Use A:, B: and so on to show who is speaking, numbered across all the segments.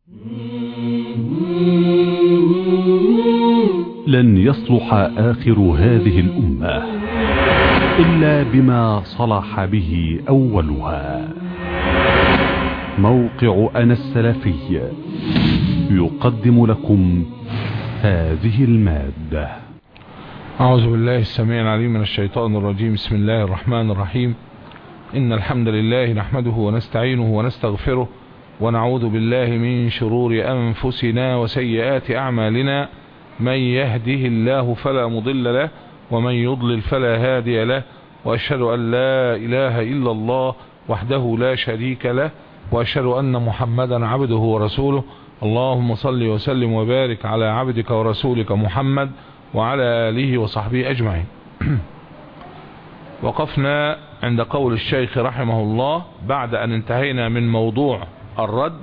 A: لن يصلح آخر هذه الأمة إلا بما صلح به أولها موقع أنا السلفي يقدم لكم هذه المادة
B: أعوذ بالله السميع العليم من الشيطان الرجيم بسم الله الرحمن الرحيم إن الحمد لله نحمده ونستعينه ونستغفره ونعوذ بالله من شرور أنفسنا وسيئات أعمالنا من يهده الله فلا مضل له ومن يضلل فلا هادي له وأشهد أن لا إله إلا الله وحده لا شريك له وأشهد أن محمدا عبده ورسوله اللهم صل وسلم وبارك على عبدك ورسولك محمد وعلى آله وصحبه أجمعين وقفنا عند قول الشيخ رحمه الله بعد أن انتهينا من موضوع الرد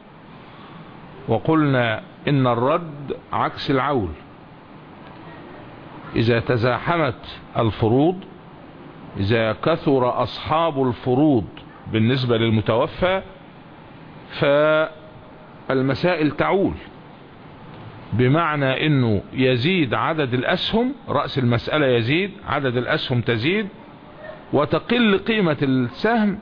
B: وقلنا إن الرد عكس العول إذا تزاحمت الفروض إذا كثر أصحاب الفروض بالنسبة للمتوفى فالمسائل تعول بمعنى انه يزيد عدد الاسهم رأس المسألة يزيد عدد الاسهم تزيد وتقل قيمة السهم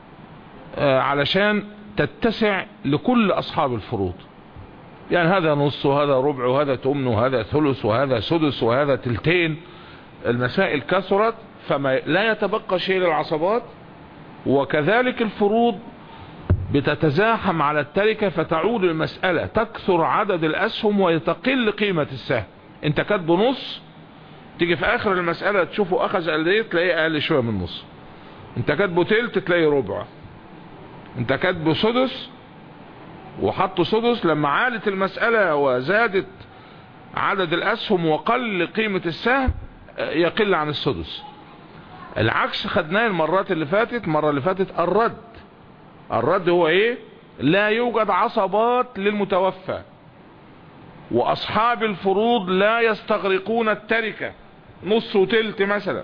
B: علشان تتسع لكل اصحاب الفروض يعني هذا نص وهذا ربع وهذا تمن وهذا ثلث وهذا سدس وهذا تلتين المسائل كثرت فما لا يتبقى شيء للعصبات وكذلك الفروض بتتزاحم على التركة فتعود المسألة تكثر عدد الأسهم ويتقل قيمة السهم انت كاتبه نص تيجي في آخر المسألة تشوفه أخذ قد ايه تلاقيه أقل شوية من نص انت كاتبه تلت تلاقيه ربع انت كاتبه سدس وحطه سدس لما عالت المسألة وزادت عدد الأسهم وقل قيمة السهم يقل عن السدس العكس خدناه المرات اللي فاتت المرة اللي فاتت الرد الرد هو ايه لا يوجد عصبات للمتوفى واصحاب الفروض لا يستغرقون التركة نص وتلت مثلا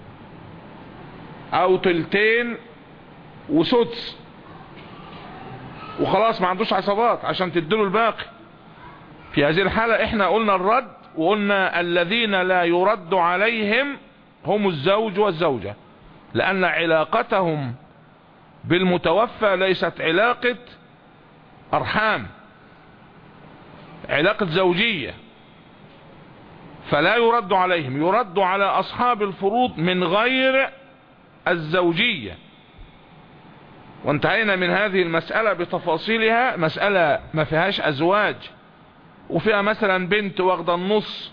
B: او تلتين وسدس وخلاص ما عندوش عصبات عشان تديله الباقي في هذه الحالة احنا قلنا الرد وقلنا الذين لا يرد عليهم هم الزوج والزوجة لان علاقتهم بالمتوفى ليست علاقة ارحام علاقة زوجية فلا يرد عليهم يرد على اصحاب الفروض من غير الزوجية وانتهينا من هذه المسألة بتفاصيلها مسألة ما فيهاش ازواج وفيها مثلا بنت واخدة النص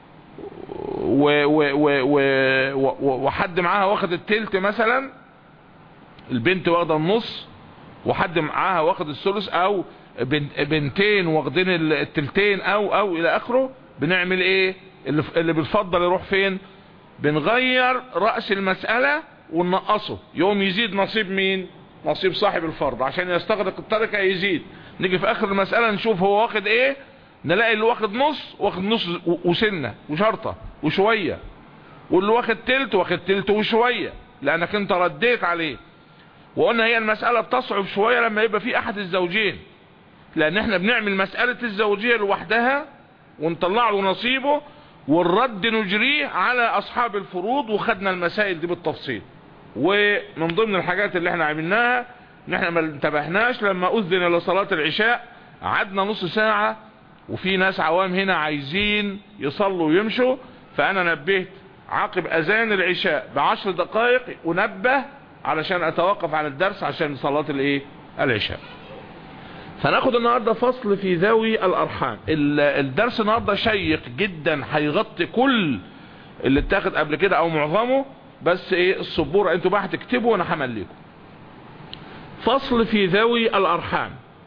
B: و و و و وحد معاها واخد التلت مثلا البنت واخده النص وحد معاها واخد الثلث او بنتين واخدين التلتين او او الى اخره بنعمل ايه اللي, اللي بنفضل يروح فين بنغير رأس المسألة وننقصه يوم يزيد نصيب مين نصيب صاحب الفرض عشان يستغرق التركة يزيد نيجي في اخر المسألة نشوف هو واخد ايه نلاقي اللي واخد نص واخد نص وسنة وشرطة وشوية واللي واخد تلت واخد تلت وشوية لانك انت رديت عليه وقلنا هي المسألة بتصعب شوية لما يبقى في احد الزوجين لان احنا بنعمل مسألة الزوجية لوحدها ونطلع له نصيبه والرد نجريه على اصحاب الفروض وخدنا المسائل دي بالتفصيل ومن ضمن الحاجات اللي احنا عملناها ان احنا ما انتبهناش لما اذن لصلاة العشاء قعدنا نص ساعة وفي ناس عوام هنا عايزين يصلوا ويمشوا فانا نبهت عقب اذان العشاء بعشر دقائق ونبه علشان اتوقف عن الدرس عشان صلاة الايه العشاء فناخد النهاردة فصل في ذوي الارحام الدرس النهاردة شيق جدا هيغطي كل اللي اتاخد قبل كده او معظمه بس ايه السبورة انتوا بقى هتكتبوا وانا همليكم فصل في ذوي الارحام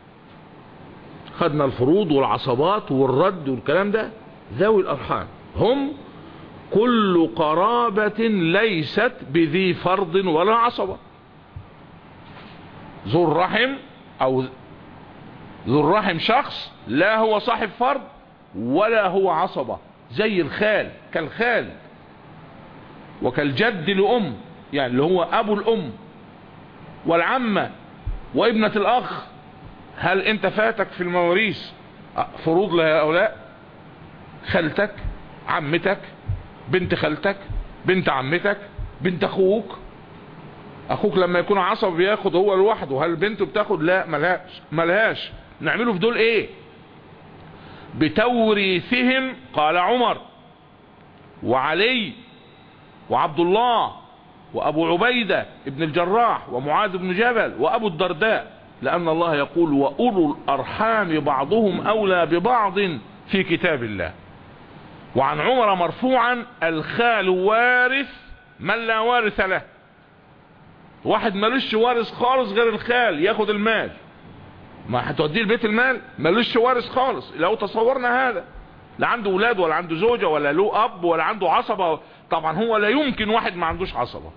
B: خدنا الفروض والعصبات والرد والكلام ده ذوي الارحام هم كل قرابة ليست بذي فرض ولا عصبة ذو الرحم او ذو الرحم شخص لا هو صاحب فرض ولا هو عصبة زي الخال كالخال وكالجد لأم يعني اللي هو أبو الأم والعمة وابنة الأخ هل انت فاتك في المواريث فروض لهؤلاء خالتك عمتك بنت خالتك بنت عمتك بنت اخوك اخوك لما يكون عصب بياخد هو لوحده هل بنته بتاخد لا ملهاش ملهاش نعمله في دول ايه بتوريثهم قال عمر وعلي وعبد الله وابو عبيدة ابن الجراح ومعاذ بن جبل وابو الدرداء لان الله يقول واولو الارحام بعضهم اولى ببعض في كتاب الله وعن عمر مرفوعا الخال وارث من لا وارث له واحد ملوش وارث خالص غير الخال ياخد المال ما هتوديه البيت المال ملوش وارث خالص لو تصورنا هذا لا عنده ولاد ولا عنده زوجة ولا له اب ولا عنده عصبة طبعا هو لا يمكن واحد ما عندوش عصبة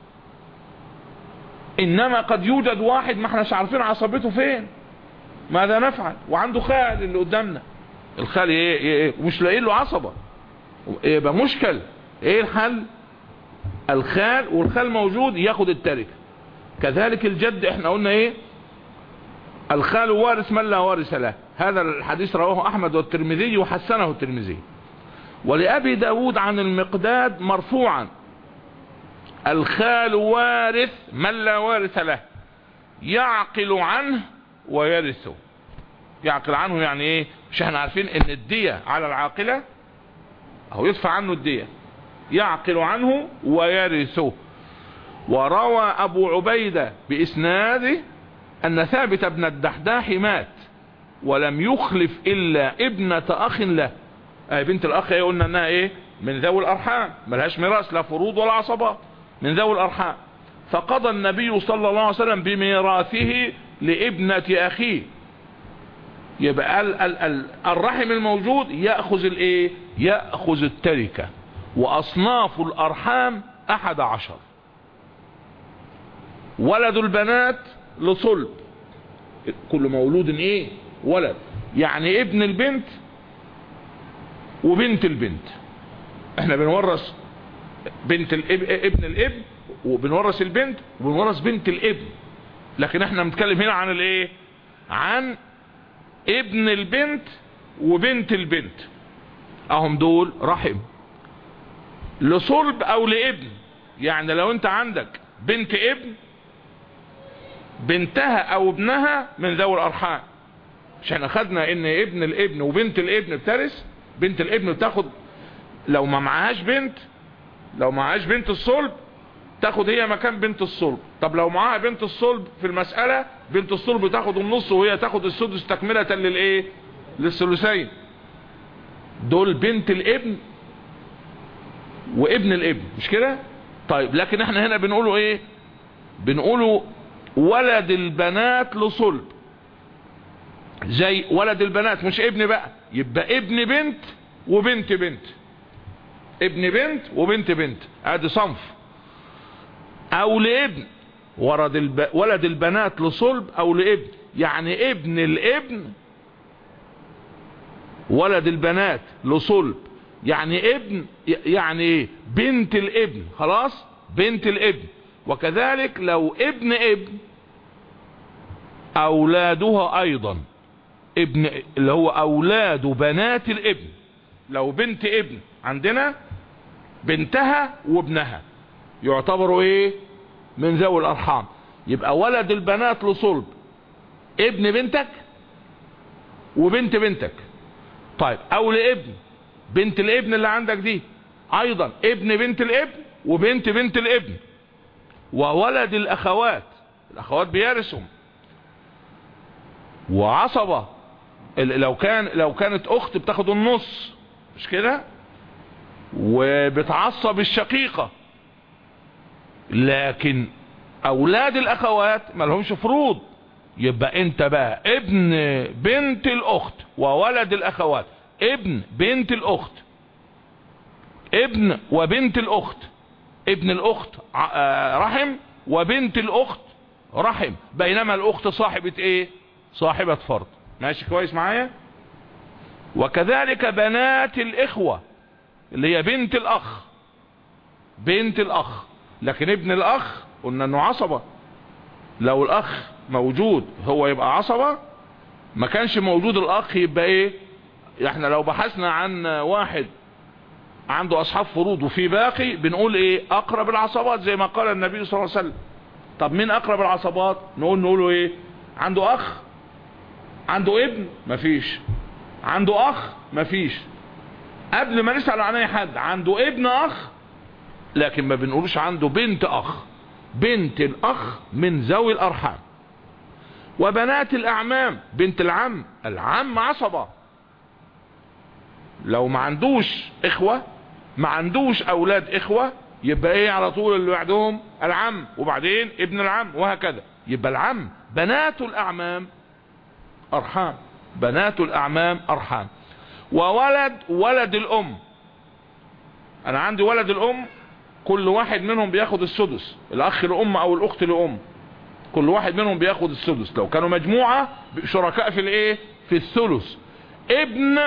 B: انما قد يوجد واحد ما احناش عارفين عصبته فين ماذا نفعل وعنده خال اللي قدامنا الخال ايه ايه, إيه؟ مش لاقيين له عصبة يبقى مشكل ايه الحل الخال والخال موجود ياخد التركه كذلك الجد احنا قلنا ايه الخال وارث من لا وارث له هذا الحديث رواه احمد والترمذي وحسنه الترمذي ولأبي داود عن المقداد مرفوعا الخال وارث من لا وارث له يعقل عنه ويرثه يعقل عنه يعني ايه مش احنا عارفين ان الدية على العاقلة او يدفع عنه الدية يعقل عنه ويرثه وروى ابو عبيدة باسناده ان ثابت ابن الدحداح مات ولم يخلف الا ابنة اخ له اي بنت الاخ ايه قلنا انها ايه من ذوي الارحام ملهاش ميراث لا فروض ولا عصبات من ذوي الارحام فقضى النبي صلى الله عليه وسلم بميراثه لابنة اخيه يبقى ال ال ال الرحم الموجود يأخذ الايه يأخذ التركة واصناف الارحام احد عشر ولد البنات لصلب كل مولود ايه ولد يعني ابن البنت وبنت البنت احنا بنورث بنت الاب ابن الابن وبنورث البنت وبنورث بنت الابن لكن احنا بنتكلم هنا عن الايه عن ابن البنت وبنت البنت اهم دول رحم لصلب او لابن يعني لو انت عندك بنت ابن بنتها او ابنها من ذوي الارحام مش احنا خدنا ان ابن الابن وبنت الابن بترث بنت الابن بتاخد لو ما معهاش بنت لو معهاش بنت الصلب تاخد هي مكان بنت الصلب طب لو معاها بنت الصلب في المسألة بنت الصلب تاخد النص وهي تاخد السدس تكملة للايه للثلثين دول بنت الابن وابن الابن مش كده طيب لكن احنا هنا بنقوله ايه بنقوله ولد البنات لصلب زي ولد البنات مش ابن بقى يبقى ابن بنت وبنت بنت ابن بنت وبنت بنت ادي صنف او لابن ولد الب... ولد البنات لصلب او لابن يعني ابن الابن ولد البنات لصلب يعني ابن يعني ايه بنت الابن خلاص بنت الابن وكذلك لو ابن ابن اولادها ايضا ابن اللي هو اولاد بنات الابن لو بنت ابن عندنا بنتها وابنها يعتبروا ايه من ذوي الارحام يبقى ولد البنات لصلب ابن بنتك وبنت بنتك طيب او لابن بنت الابن اللي عندك دي ايضا ابن بنت الابن وبنت بنت الابن وولد الاخوات الاخوات بيرثهم وعصبة لو كان لو كانت اخت بتاخد النص مش كده وبتعصب الشقيقة لكن اولاد الاخوات ما لهمش فروض يبقى انت بقى ابن بنت الاخت وولد الاخوات ابن بنت الاخت ابن وبنت الاخت ابن الاخت رحم وبنت الاخت رحم بينما الاخت صاحبة ايه صاحبة فرض ماشي كويس معايا وكذلك بنات الاخوة اللي هي بنت الاخ بنت الاخ لكن ابن الاخ قلنا انه عصبة لو الاخ موجود هو يبقى عصبة ما كانش موجود الاخ يبقى ايه احنا لو بحثنا عن واحد عنده اصحاب فروض وفي باقي بنقول ايه اقرب العصبات زي ما قال النبي صلى الله عليه وسلم طب مين اقرب العصبات نقول نقوله ايه عنده اخ عنده ابن مفيش عنده اخ مفيش قبل ما نسأل عن اي حد عنده ابن اخ لكن ما بنقولش عنده بنت اخ بنت الاخ من ذوي الارحام وبنات الاعمام بنت العم العم عصبة لو ما عندوش اخوة ما عندوش اولاد اخوة يبقى ايه على طول اللي بعدهم العم وبعدين ابن العم وهكذا يبقى العم بنات الاعمام ارحام بنات الاعمام ارحام وولد ولد الام انا عندي ولد الام كل واحد منهم بياخد السدس الاخ لام او الاخت لام كل واحد منهم بياخد السدس لو كانوا مجموعة شركاء في الايه في الثلث ابن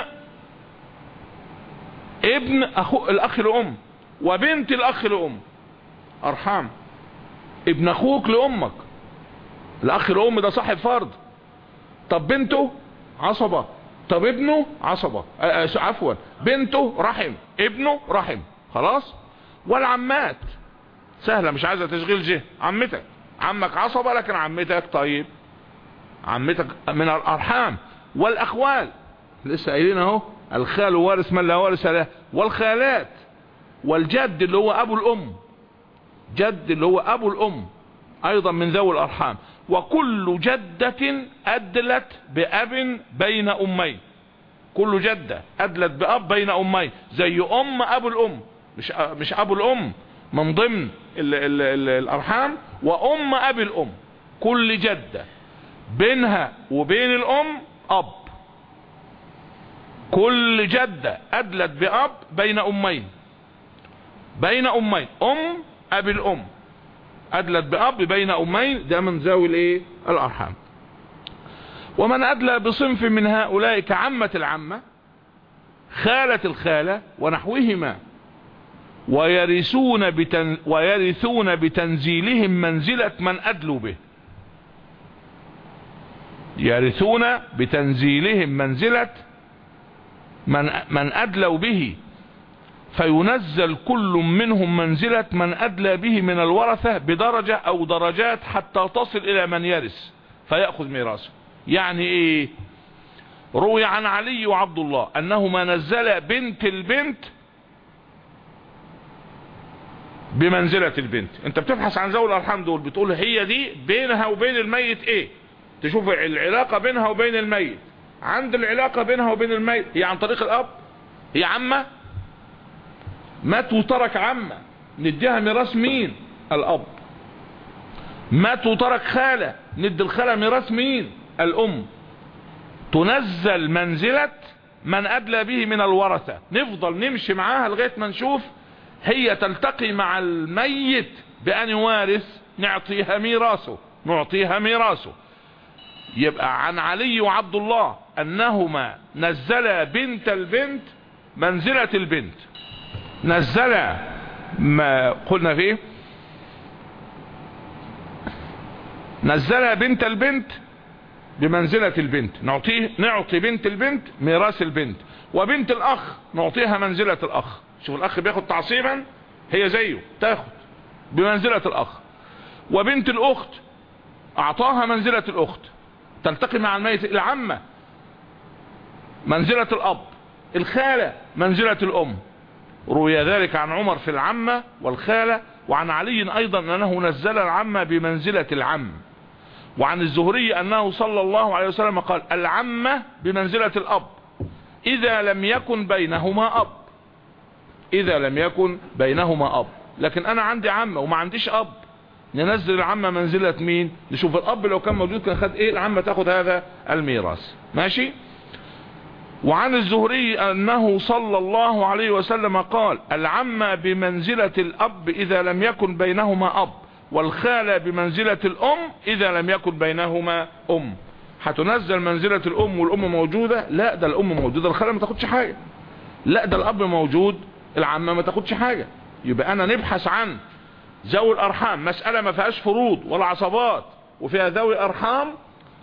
B: ابن اخو الاخ لام وبنت الاخ لام ارحام ابن اخوك لامك الاخ لام ده صاحب فرض طب بنته عصبة طب ابنه عصبة عفوا بنته رحم ابنه رحم خلاص والعمات سهلة مش عايزة تشغيل جه عمتك عمك عصبة لكن عمتك طيب عمتك من الارحام والاخوال لسه قايلين اهو الخال وارث من لا وارث له والخالات والجد اللي هو ابو الام جد اللي هو ابو الام ايضا من ذوي الارحام وكل جدة ادلت باب بين امين كل جدة ادلت باب بين امين زي ام ابو الام مش مش ابو الام من ضمن ال ال ال الارحام وام ابي الام كل جدة بينها وبين الام اب كل جدة ادلت باب بين امين بين امين ام ابي الام ادلت باب بين امين ده من ذوي الايه الارحام ومن ادلى بصنف من هؤلاء كعمة العمة خالة الخالة ونحوهما ويرثون بتن ويرثون بتنزيلهم منزلة من أدلوا به يرثون بتنزيلهم منزلة من, من أدلوا به فينزل كل منهم منزلة من أدلى به من الورثة بدرجة أو درجات حتى تصل إلى من يرث فيأخذ ميراثه يعني إيه روي عن علي وعبد الله أنهما نزل بنت البنت بمنزلة البنت انت بتبحث عن ذوي الارحام دول بتقول هي دي بينها وبين الميت ايه تشوف العلاقة بينها وبين الميت عند العلاقة بينها وبين الميت هي عن طريق الاب هي عمة مات وترك عمة نديها ميراث مين الاب مات وترك خالة ندي الخالة ميراث مين الام تنزل منزلة من ادلى به من الورثة نفضل نمشي معاها لغاية ما نشوف هي تلتقي مع الميت بأن يوارث نعطيها ميراثه نعطيها ميراثه يبقى عن علي وعبد الله أنهما نزلا بنت البنت منزلة البنت نزلا ما قلنا فيه نزلا بنت البنت بمنزلة البنت نعطيه نعطي بنت البنت ميراث البنت وبنت الأخ نعطيها منزلة الأخ شوف الاخ بياخد تعصيبا هي زيه تاخد بمنزلة الاخ وبنت الاخت اعطاها منزلة الاخت تلتقي مع الميت العمة منزلة الاب الخالة منزلة الام روي ذلك عن عمر في العمة والخالة وعن علي ايضا انه نزل العمة بمنزلة العم وعن الزهري انه صلى الله عليه وسلم قال العمة بمنزلة الاب اذا لم يكن بينهما اب اذا لم يكن بينهما اب لكن انا عندي عمة وما عنديش اب ننزل العمة منزلة مين نشوف الاب لو كان موجود كان خد ايه العمة تاخد هذا الميراث ماشي وعن الزهري انه صلى الله عليه وسلم قال العمة بمنزلة الاب اذا لم يكن بينهما اب والخالة بمنزلة الام اذا لم يكن بينهما ام هتنزل منزلة الام والام موجودة لا ده الام موجودة الخالة ما تاخدش حاجة لا ده الاب موجود العمة ما تاخدش حاجة يبقى انا نبحث عن ذوي الارحام مسألة ما فيهاش فروض ولا عصبات وفيها ذوي ارحام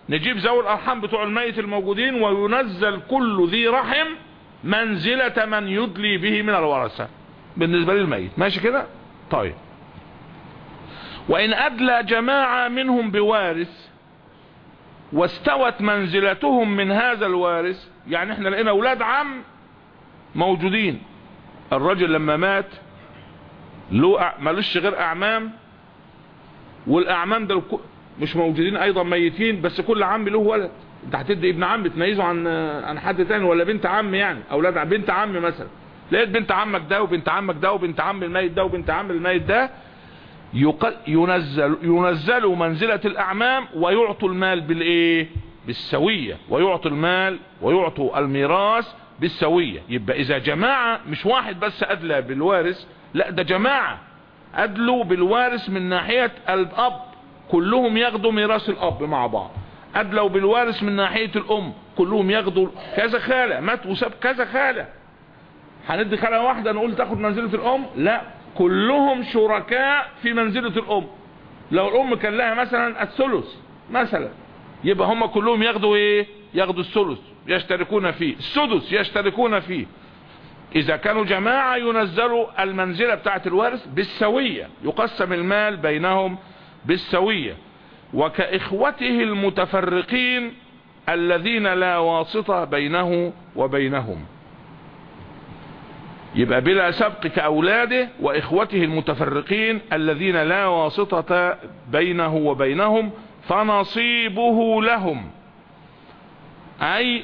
B: نجيب ذوي الارحام بتوع الميت الموجودين وينزل كل ذي رحم منزلة من يدلي به من الورثة بالنسبة للميت ماشي كده طيب وان ادلى جماعة منهم بوارث واستوت منزلتهم من هذا الوارث يعني احنا لقينا اولاد عم موجودين الرجل لما مات له ملوش غير اعمام والاعمام ده مش موجودين ايضا ميتين بس كل عم له ولد انت هتدي ابن عم تميزه عن عن حد تاني ولا بنت عم يعني اولاد بنت عم مثلا لقيت بنت عمك ده وبنت عمك ده وبنت عم الميت ده وبنت عم الميت ده ينزل ينزلوا منزلة الاعمام ويعطوا المال بالايه بالسوية ويعطوا المال ويعطوا الميراث بالسوية يبقى اذا جماعة مش واحد بس ادلى بالوارث لا ده جماعة ادلوا بالوارث من ناحية الاب كلهم ياخدوا ميراث الاب مع بعض ادلوا بالوارث من ناحية الام كلهم ياخدوا كذا خالة مات وساب كذا خالة هندي خالة واحدة نقول تاخد منزلة الام لا كلهم شركاء في منزلة الام لو الام كان لها مثلا الثلث مثلا يبقى هم كلهم ياخدوا ايه ياخدوا الثلث يشتركون فيه السدس يشتركون فيه اذا كانوا جماعة ينزلوا المنزلة بتاعت الوارث بالسوية يقسم المال بينهم بالسوية وكإخوته المتفرقين الذين لا واسطة بينه وبينهم يبقى بلا سبق كأولاده وإخوته المتفرقين الذين لا واسطة بينه وبينهم فنصيبه لهم أي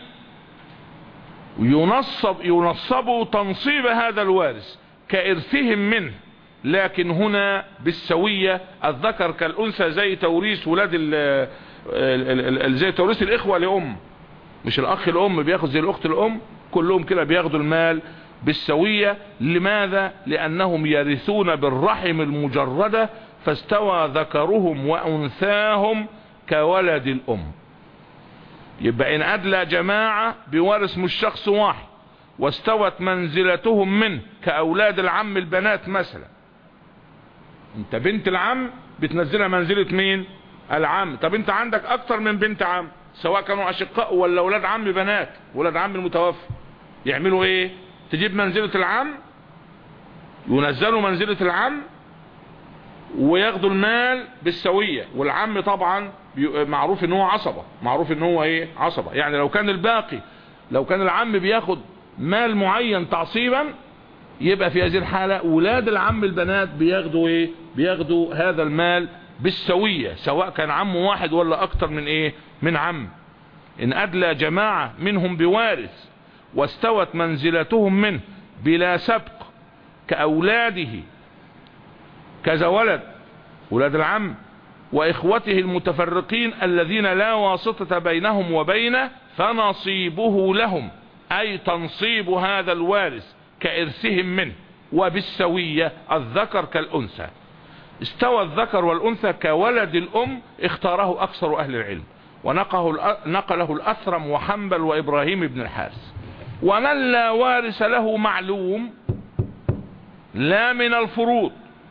B: ينصب ينصبوا تنصيب هذا الوارث كإرثهم منه لكن هنا بالسوية الذكر كالأنثى زي توريث ولاد ال زي توريث الإخوة لأم مش الأخ الأم بياخد زي الأخت الأم كلهم كده بياخدوا المال بالسوية لماذا لأنهم يرثون بالرحم المجردة فاستوى ذكرهم وأنثاهم كولد الأم يبقى إن أدلى جماعة بورث مش شخص واحد واستوت منزلتهم منه كأولاد العم البنات مثلا انت بنت العم بتنزلها منزلة مين العم طب انت عندك اكتر من بنت عم سواء كانوا اشقاء ولا اولاد عم بنات ولاد عم المتوفى يعملوا ايه تجيب منزلة العم ينزلوا منزلة العم وياخدوا المال بالسوية والعم طبعا معروف ان هو عصبة معروف ان هو ايه عصبة يعني لو كان الباقي لو كان العم بياخد مال معين تعصيبا يبقى في هذه الحالة اولاد العم البنات بياخدوا ايه بياخدوا هذا المال بالسوية سواء كان عم واحد ولا اكتر من ايه من عم ان ادلى جماعة منهم بوارث واستوت منزلتهم منه بلا سبق كاولاده كذا ولد ولاد العم واخوته المتفرقين الذين لا واسطة بينهم وبينه فنصيبه لهم اي تنصيب هذا الوارث كارثهم منه وبالسوية الذكر كالانثى استوى الذكر والانثى كولد الام اختاره اكثر اهل العلم ونقله نقله الاثرم وحنبل وابراهيم بن الحارث ومن لا وارث له معلوم لا من الفروض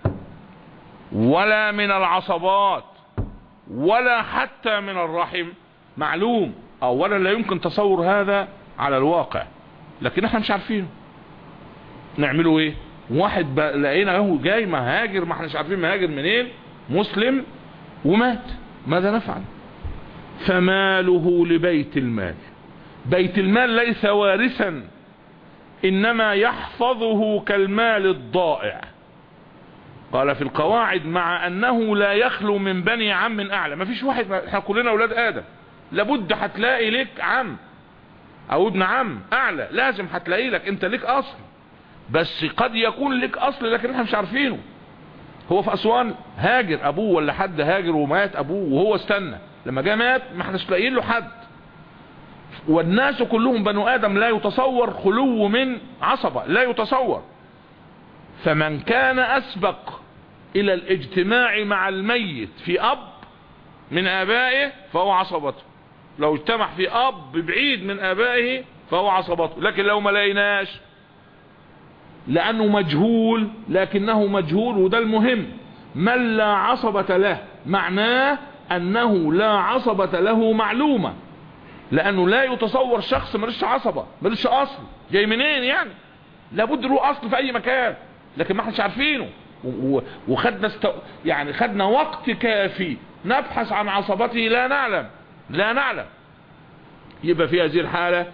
B: ولا من العصبات ولا حتى من الرحم معلوم اولا لا يمكن تصور هذا على الواقع لكن احنا مش عارفينه نعمله ايه واحد لقينا اهو جاي مهاجر ما احناش عارفين مهاجر منين مسلم ومات ماذا نفعل فماله لبيت المال بيت المال ليس وارثا انما يحفظه كالمال الضائع قال في القواعد مع انه لا يخلو من بني عم اعلى ما فيش واحد احنا كلنا اولاد ادم لابد هتلاقي لك عم او ابن عم اعلى لازم هتلاقي لك انت لك اصل بس قد يكون لك اصل لكن احنا مش عارفينه هو في اسوان هاجر ابوه ولا حد هاجر ومات ابوه وهو استنى لما جه مات ما احناش لاقيين له حد والناس كلهم بنو ادم لا يتصور خلو من عصبة لا يتصور فمن كان اسبق الى الاجتماع مع الميت في اب من ابائه فهو عصبته لو اجتمع في اب بعيد من ابائه فهو عصبته لكن لو ما لقيناش لانه مجهول لكنه مجهول وده المهم من لا عصبة له معناه انه لا عصبة له معلومة لانه لا يتصور شخص ملوش عصبة ملوش اصل جاي منين يعني لابد له اصل في اي مكان لكن ما احناش عارفينه و- و- وخدنا است... يعني خدنا وقت كافي نبحث عن عصبته لا نعلم لا نعلم يبقى في هذه الحالة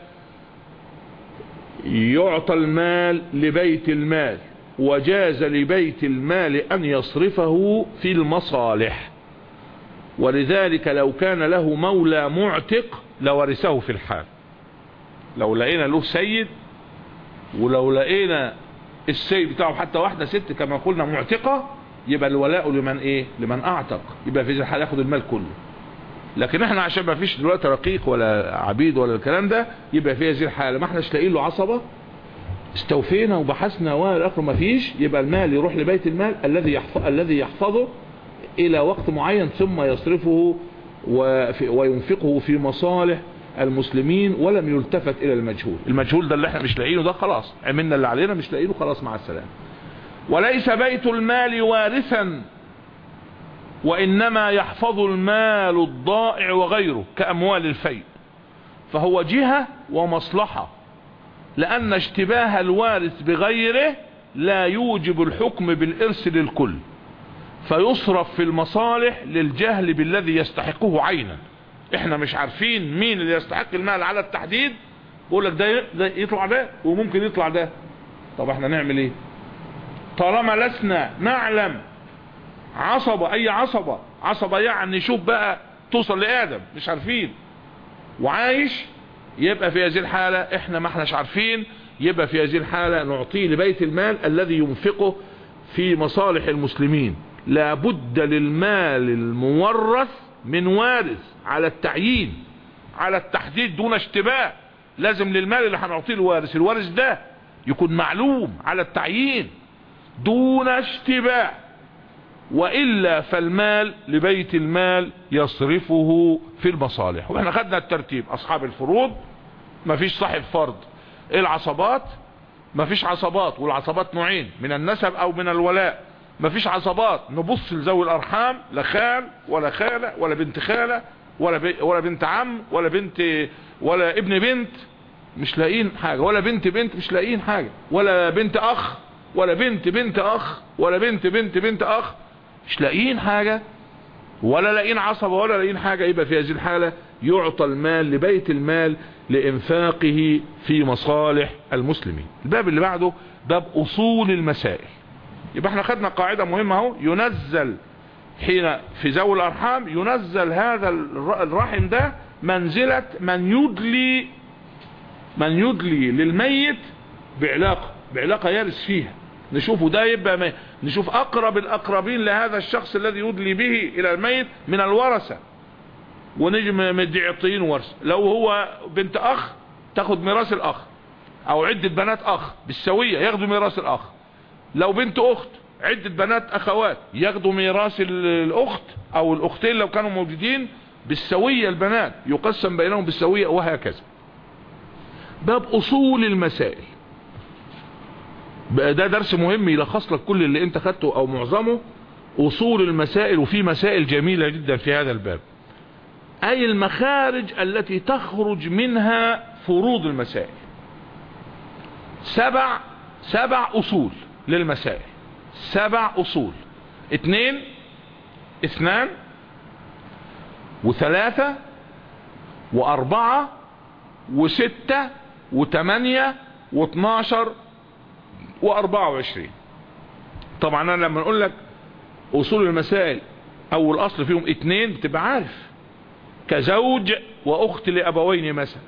B: يعطى المال لبيت المال وجاز لبيت المال ان يصرفه في المصالح ولذلك لو كان له مولى معتق لورثه في الحال لو لقينا له سيد ولو لقينا السيد بتاعه حتى واحدة ست كما قلنا معتقة يبقى الولاء لمن ايه لمن اعتق يبقى في هذه الحالة ياخد المال كله لكن احنا عشان ما فيش دلوقتي رقيق ولا عبيد ولا الكلام ده يبقى في هذه الحالة ما احناش لاقيين له عصبة استوفينا وبحثنا والاخر ما فيش يبقى المال يروح لبيت المال الذي يحفظ الذي يحفظه الى وقت معين ثم يصرفه وفي وينفقه في مصالح المسلمين ولم يلتفت الى المجهول المجهول ده اللي احنا مش لاقيينه ده خلاص عملنا اللي علينا مش لاقيينه خلاص مع السلامه وليس بيت المال وارثا وانما يحفظ المال الضائع وغيره كاموال الفيء فهو جهة ومصلحة لان اشتباه الوارث بغيره لا يوجب الحكم بالارث للكل فيصرف في المصالح للجهل بالذي يستحقه عينا احنا مش عارفين مين اللي يستحق المال على التحديد بقول لك ده ده يطلع ده وممكن يطلع ده طب احنا نعمل ايه طالما لسنا نعلم عصبة اي عصبة عصبة يعني شوف بقى توصل لآدم مش عارفين وعايش يبقى في هذه الحالة احنا ما احناش عارفين يبقى في هذه الحالة نعطيه لبيت المال الذي ينفقه في مصالح المسلمين لابد للمال المورث من وارث على التعيين على التحديد دون اشتباه لازم للمال اللي هنعطيه الوارث الوارث ده يكون معلوم على التعيين دون اشتباه وإلا فالمال لبيت المال يصرفه في المصالح واحنا خدنا الترتيب اصحاب الفروض مفيش صاحب فرض العصبات مفيش عصبات والعصبات نوعين من النسب او من الولاء مفيش عصبات نبص لذوي الارحام لا خال ولا خالة ولا بنت خالة ولا, بي ولا بنت عم ولا بنت ولا ابن بنت مش لاقيين حاجة ولا بنت بنت مش لاقيين حاجة ولا بنت اخ ولا بنت بنت اخ ولا بنت بنت بنت اخ مش لاقيين حاجة ولا لاقيين عصبة ولا لاقيين حاجة يبقى في هذه الحالة يعطى المال لبيت المال لإنفاقه في مصالح المسلمين الباب اللي بعده باب أصول المسائل يبقى احنا خدنا قاعدة مهمة اهو ينزل حين في ذوي الأرحام ينزل هذا الرحم ده منزلة من يدلي من يدلي للميت بعلاقة بعلاقة يرث فيها نشوفه ده يبقى ما نشوف اقرب الاقربين لهذا الشخص الذي يدلي به الى الميت من الورثة ونجي مدعطين ورثة لو هو بنت اخ تاخد ميراث الاخ او عدة بنات اخ بالسوية ياخدوا ميراث الاخ لو بنت اخت عدة بنات اخوات ياخدوا ميراث الاخت او الاختين لو كانوا موجودين بالسوية البنات يقسم بينهم بالسوية وهكذا باب اصول المسائل بقى ده درس مهم يلخص لك كل اللي انت خدته او معظمه اصول المسائل وفي مسائل جميلة جدا في هذا الباب اي المخارج التي تخرج منها فروض المسائل سبع سبع اصول للمسائل سبع اصول اثنين اثنان وثلاثة واربعة وستة وثمانية واثناشر واربعة وعشرين طبعا انا لما نقول لك اصول المسائل اول اصل فيهم اتنين بتبقى عارف كزوج واخت لابوين مثلا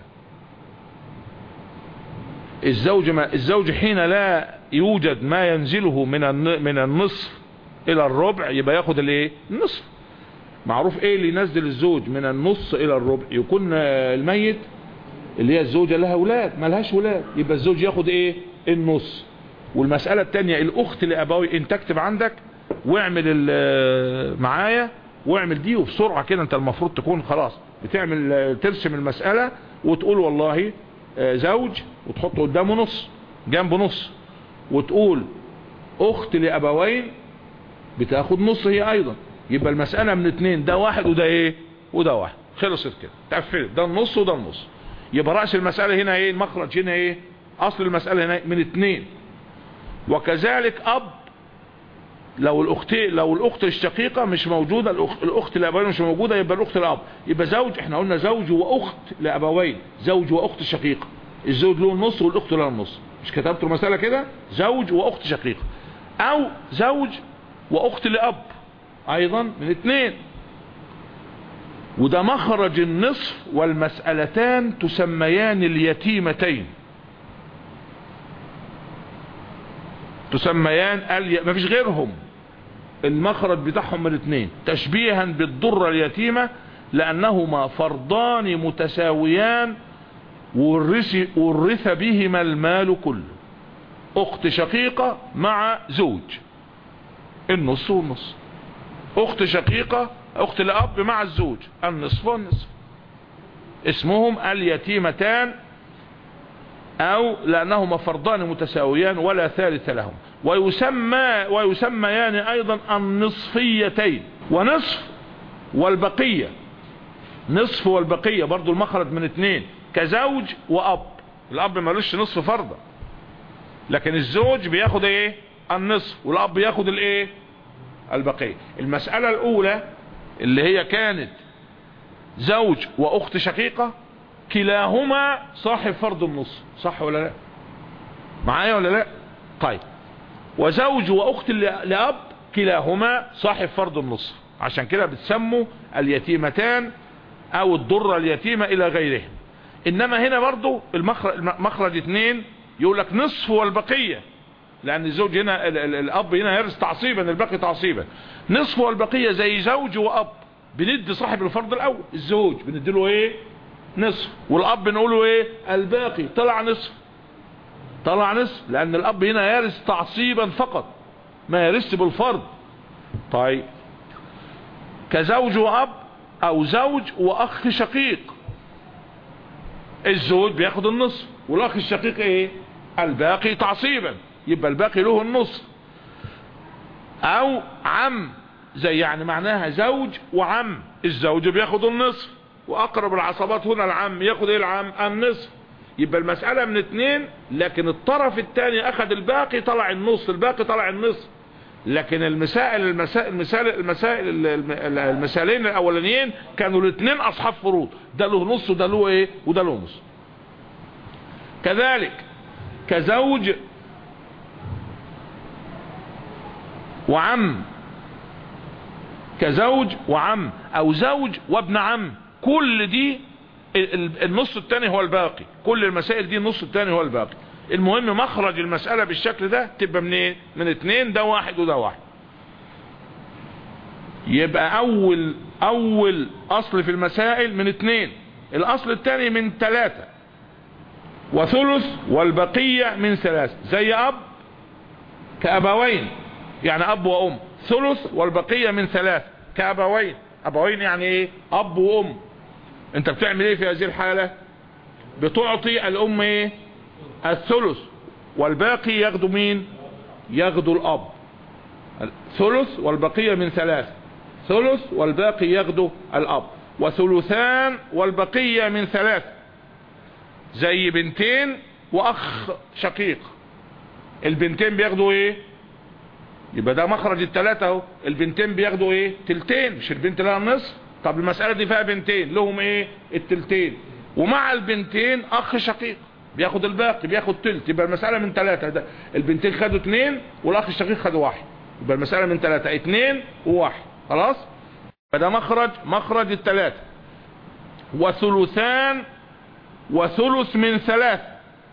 B: الزوج ما الزوج حين لا يوجد ما ينزله من من النصف الى الربع يبقى ياخد الايه النصف معروف ايه اللي ينزل الزوج من النص الى الربع يكون الميت اللي هي الزوجة لها اولاد ما لهاش اولاد يبقى الزوج ياخد ايه النص والمسألة التانية الاخت لابوي انت اكتب عندك واعمل معايا واعمل دي وبسرعة كده انت المفروض تكون خلاص بتعمل ترسم المسألة وتقول والله زوج وتحط قدامه نص جنبه نص وتقول اخت لابوين بتاخد نص هي ايضا يبقى المسألة من اتنين ده واحد وده ايه وده واحد خلصت كده تقفلت ده النص وده النص يبقى رأس المسألة هنا ايه المخرج هنا ايه اصل المسألة هنا من اتنين وكذلك اب لو الاخت لو الاخت الشقيقة مش موجودة الاخت, الأخت الابوين مش موجودة يبقى الاخت الاب يبقى زوج احنا قلنا زوج واخت لابوين زوج واخت شقيقة الزوج له النص والاخت له النص مش كتبت المسألة كده زوج واخت شقيقة او زوج واخت لاب ايضا من اثنين وده مخرج النصف والمسألتان تسميان اليتيمتين تسميان الي... ما فيش غيرهم المخرج بتاعهم من اثنين تشبيها بالضرة اليتيمة لأنهما فرضان متساويان ورث, ورث بهما المال كله أخت شقيقة مع زوج النص والنص أخت شقيقة أخت الأب مع الزوج النصف والنصف اسمهم اليتيمتان او لانهما فرضان متساويان ولا ثالث لهم ويسمى ويسميان ايضا النصفيتين ونصف والبقية نصف والبقية برضو المخرج من اثنين كزوج واب الاب مالوش نصف فرضا لكن الزوج بياخد ايه النصف والاب بياخد الايه البقية المسألة الاولى اللي هي كانت زوج واخت شقيقة كلاهما صاحب فرض النص صح ولا لا معايا ولا لا طيب وزوج واخت لاب كلاهما صاحب فرض النص عشان كده بتسموا اليتيمتان او الضرة اليتيمة الى غيرهم انما هنا برضو المخرج, المخرج اتنين يقول لك نصف والبقية لان الزوج هنا الاب هنا يرث تعصيبا الباقي تعصيبا نصف والبقية زي زوج واب بندي صاحب الفرض الاول الزوج بنديله ايه نصف والاب نقوله ايه الباقي طلع نصف طلع نصف لان الاب هنا يرث تعصيبا فقط ما يرث بالفرض طيب كزوج واب او زوج واخ شقيق الزوج بياخد النصف والاخ الشقيق ايه الباقي تعصيبا يبقى الباقي له النصف او عم زي يعني معناها زوج وعم الزوج بياخد النصف واقرب العصبات هنا العم ياخد ايه العم النصف يبقى المسألة من اتنين لكن الطرف الثاني اخد الباقي طلع النص الباقي طلع النصف لكن المسائل المسائل المسائل المسائل المثالين الاولانيين كانوا الاثنين اصحاب فروض ده له نص وده له ايه وده له نص كذلك كزوج وعم كزوج وعم او زوج وابن عم كل دي النص الثاني هو الباقي كل المسائل دي النص الثاني هو الباقي المهم مخرج المسألة بالشكل ده تبقى من ايه من اتنين ده واحد وده واحد يبقى اول اول اصل في المسائل من اتنين الاصل الثاني من ثلاثة وثلث والبقية من ثلاثة زي اب كابوين يعني اب وام ثلث والبقية من ثلاثة كابوين ابوين يعني ايه اب وام انت بتعمل ايه في هذه الحالة بتعطي الام ايه الثلث والباقي ياخدوا مين ياخدوا الاب ثلث والبقية من ثلاث ثلث والباقي ياخدوا الاب وثلثان والبقية من ثلاث زي بنتين واخ شقيق البنتين بياخدوا ايه يبقى ده مخرج الثلاثة اهو البنتين بياخدوا ايه تلتين مش البنت لها النصف طب المسألة دي فيها بنتين لهم ايه التلتين ومع البنتين اخ شقيق بياخد الباقي بياخد تلت يبقى المسألة من ثلاثة ده البنتين خدوا اثنين والاخ الشقيق خدوا واحد يبقى المسألة من ثلاثة اثنين وواحد خلاص فده مخرج مخرج الثلاثة وثلثان وثلث من ثلاث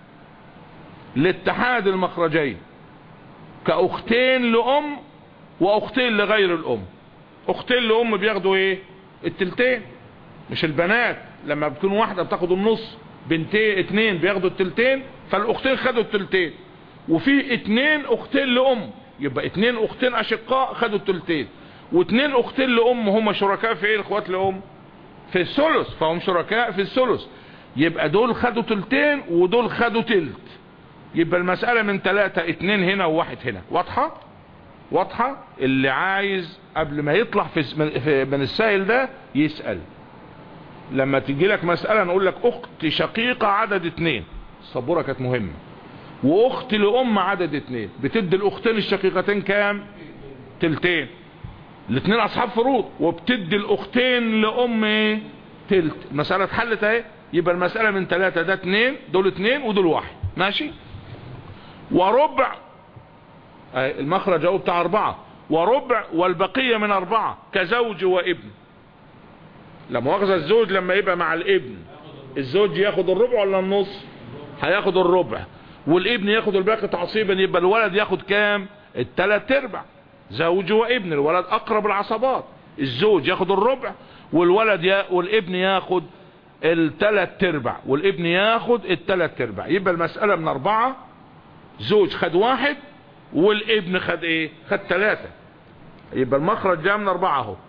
B: لاتحاد المخرجين كأختين لأم وأختين لغير الأم أختين لأم بياخدوا ايه التلتين مش البنات لما بتكون واحدة بتاخد النص بنتين اتنين بياخدوا التلتين فالاختين خدوا التلتين وفي اتنين اختين لام يبقى اتنين اختين اشقاء خدوا التلتين واتنين اختين لام هم شركاء في ايه الاخوات لام في الثلث فهم شركاء في الثلث يبقى دول خدوا تلتين ودول خدوا تلت يبقى المسألة من ثلاثة اتنين هنا وواحد هنا واضحة واضحة اللي عايز قبل ما يطلع في في- من السائل ده يسأل لما تجي لك مسألة نقول لك اخت شقيقة عدد اتنين السبورة كانت مهمة واخت لام عدد اتنين بتدي الاختين الشقيقتين كام تلتين الاتنين اصحاب فروض وبتدي الاختين لام ايه تلت المسألة اتحلت اهي يبقى المسألة من ثلاثة ده اتنين دول اتنين ودول واحد ماشي وربع اهي المخرج اهو بتاع اربعة وربع والبقية من اربعة كزوج وابن لا مؤاخذة الزوج لما يبقى مع الابن الزوج ياخد الربع ولا النص هياخد الربع والابن ياخد الباقي تعصيبا يبقى الولد ياخد كام التلات ارباع زوج وابن الولد اقرب العصبات الزوج ياخد الربع والولد يا والابن ياخد التلات ارباع والابن ياخد التلات ارباع يبقى المسألة من اربعة زوج خد واحد والابن خد ايه خد ثلاثة يبقى المخرج ده من اربعة اهو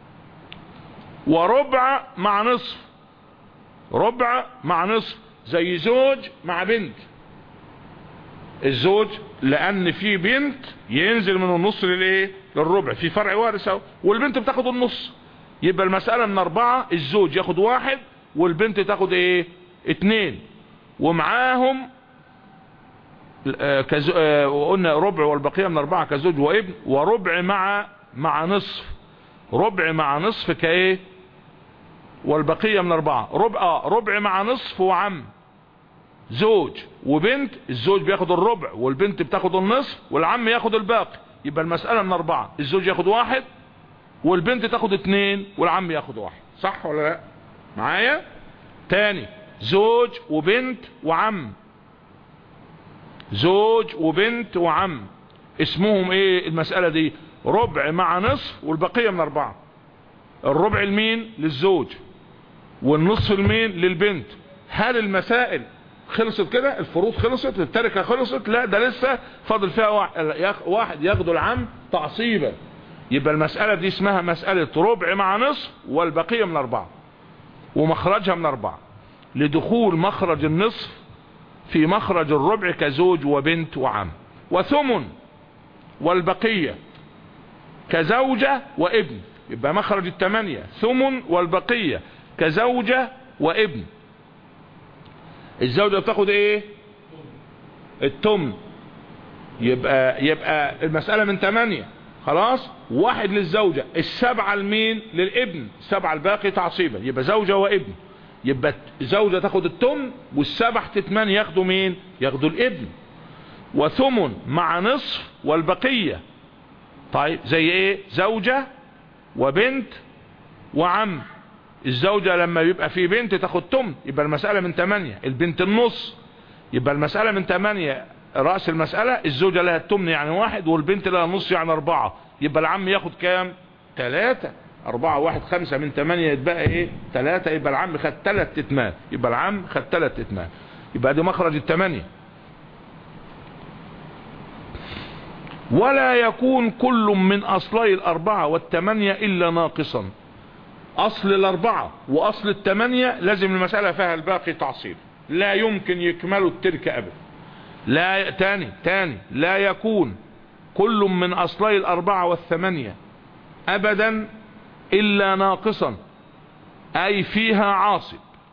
B: وربع مع نصف ربع مع نصف زي زوج مع بنت الزوج لان في بنت ينزل من النص للايه للربع في فرع وارث اهو والبنت بتاخد النص يبقى المسألة من اربعة الزوج ياخد واحد والبنت تاخد ايه اتنين ومعاهم آه، كز... آه، وقلنا ربع والبقية من اربعة كزوج وابن وربع مع مع نصف ربع مع نصف كايه والبقية من اربعة ربع آه ربع مع نصف وعم زوج وبنت الزوج بياخد الربع والبنت بتاخد النصف والعم ياخد الباقي يبقى المسألة من اربعة الزوج ياخد واحد والبنت تاخد اتنين والعم ياخد واحد صح ولا لا معايا تاني زوج وبنت وعم زوج وبنت وعم اسمهم ايه المسألة دي ربع مع نصف والبقية من اربعة الربع المين للزوج والنصف المين للبنت هل المسائل خلصت كده الفروض خلصت التركة خلصت لا ده لسه فاضل فيها واحد, واحد ياخدوا العم تعصيبا يبقى المسألة دي اسمها مسألة ربع مع نصف والبقية من اربعة ومخرجها من اربعة لدخول مخرج النصف في مخرج الربع كزوج وبنت وعم وثمن والبقية كزوجة وابن يبقى مخرج التمانية ثمن والبقية كزوجة وابن الزوجة بتاخد ايه التمن يبقى يبقى المسألة من تمانية خلاص واحد للزوجة السبعة المين للابن السبعة الباقي تعصيبا يبقى زوجة وابن يبقى زوجة تاخد التمن والسبع تتمان ياخدوا مين ياخدوا الابن وثمن مع نصف والبقية طيب زي ايه زوجة وبنت وعم الزوجة لما يبقى في بنت تاخد تمن يبقى المسألة من تمانية البنت النص يبقى المسألة من تمانية رأس المسألة الزوجة لها التمن يعني واحد والبنت لها نص يعني اربعة يبقى العم ياخد كام تلاتة اربعة واحد خمسة من تمانية يتبقى ايه تلاتة يبقى العم خد تلات اتمام يبقى العم خد تلات اتمام يبقى دي مخرج التمانية ولا يكون كل من اصلي الاربعة والتمانية الا ناقصا اصل الاربعة واصل التمانية لازم المسألة فيها الباقي تعصيب لا يمكن يكملوا الترك ابدا لا تاني تاني لا يكون كل من اصلي الاربعة والثمانية ابدا الا ناقصا اي فيها عاصب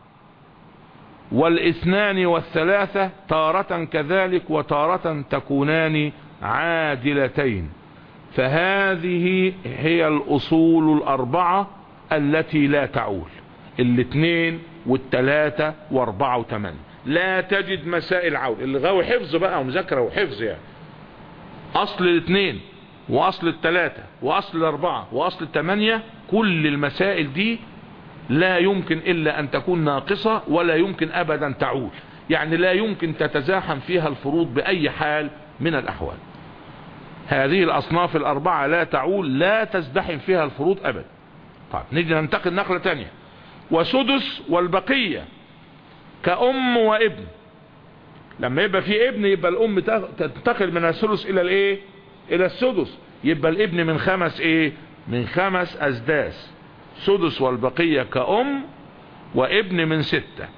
B: والاثنان والثلاثة تارة كذلك وتارة تكونان عادلتين فهذه هي الاصول الاربعة التي لا تعول الاثنين والثلاثة واربعة وثمانية لا تجد مسائل عول اللي غاوي حفظ بقى ومذاكرة وحفظ يعني اصل الاثنين واصل الثلاثة واصل الاربعة واصل الثمانية كل المسائل دي لا يمكن الا ان تكون ناقصة ولا يمكن ابدا تعول يعني لا يمكن تتزاحم فيها الفروض باي حال من الاحوال هذه الاصناف الاربعة لا تعول لا تزدحم فيها الفروض ابدا طيب نيجي ننتقل نقلة تانية وسدس والبقية كأم وابن لما يبقى في ابن يبقى الام تنتقل من الثلث الى الايه الى السدس يبقى الابن من خمس ايه من خمس اسداس سدس والبقية كأم وابن من ستة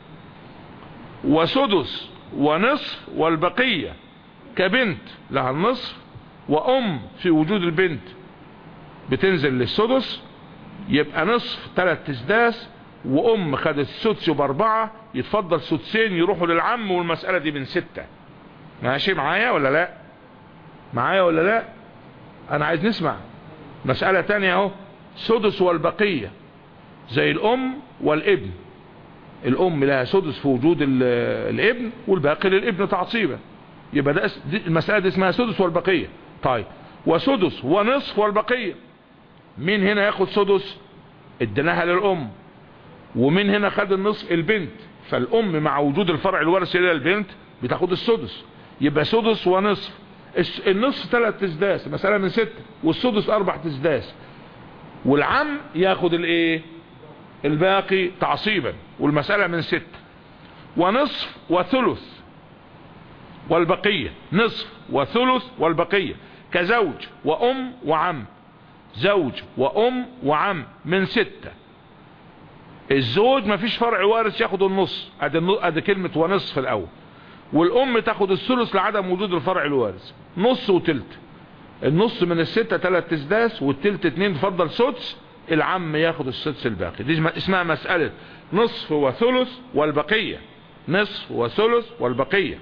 B: وسدس ونصف والبقية كبنت لها النصف وام في وجود البنت بتنزل للسدس يبقى نصف ثلاث تسداس وام خدت السدس باربعة يتفضل سدسين يروحوا للعم والمسألة دي من ستة ماشي معايا ولا لا معايا ولا لا انا عايز نسمع مسألة تانية اهو سدس والبقية زي الام والابن الام لها سدس في وجود الابن والباقي للابن تعصيبا يبقى ده المسألة دي اسمها سدس والبقية طيب وسدس ونصف والبقية مين هنا ياخد سدس اديناها للام ومن هنا خد النصف البنت فالام مع وجود الفرع الورثي للبنت بتاخد السدس يبقى سدس ونصف النصف ثلاث تسداس مسألة من ستة والسدس اربع تسداس والعم ياخد الايه الباقي تعصيبا والمسألة من ستة ونصف وثلث والبقية نصف وثلث والبقية كزوج وام وعم زوج وام وعم من ستة الزوج مفيش فرع وارث ياخد النص ادي ادي كلمة ونصف الاول والام تاخد الثلث لعدم وجود الفرع الوارث نص وتلت النص من الستة تلات تسداس والتلت اتنين تفضل سدس العم ياخد السدس الباقي دي اسمها مسألة نصف وثلث والبقية نصف وثلث والبقية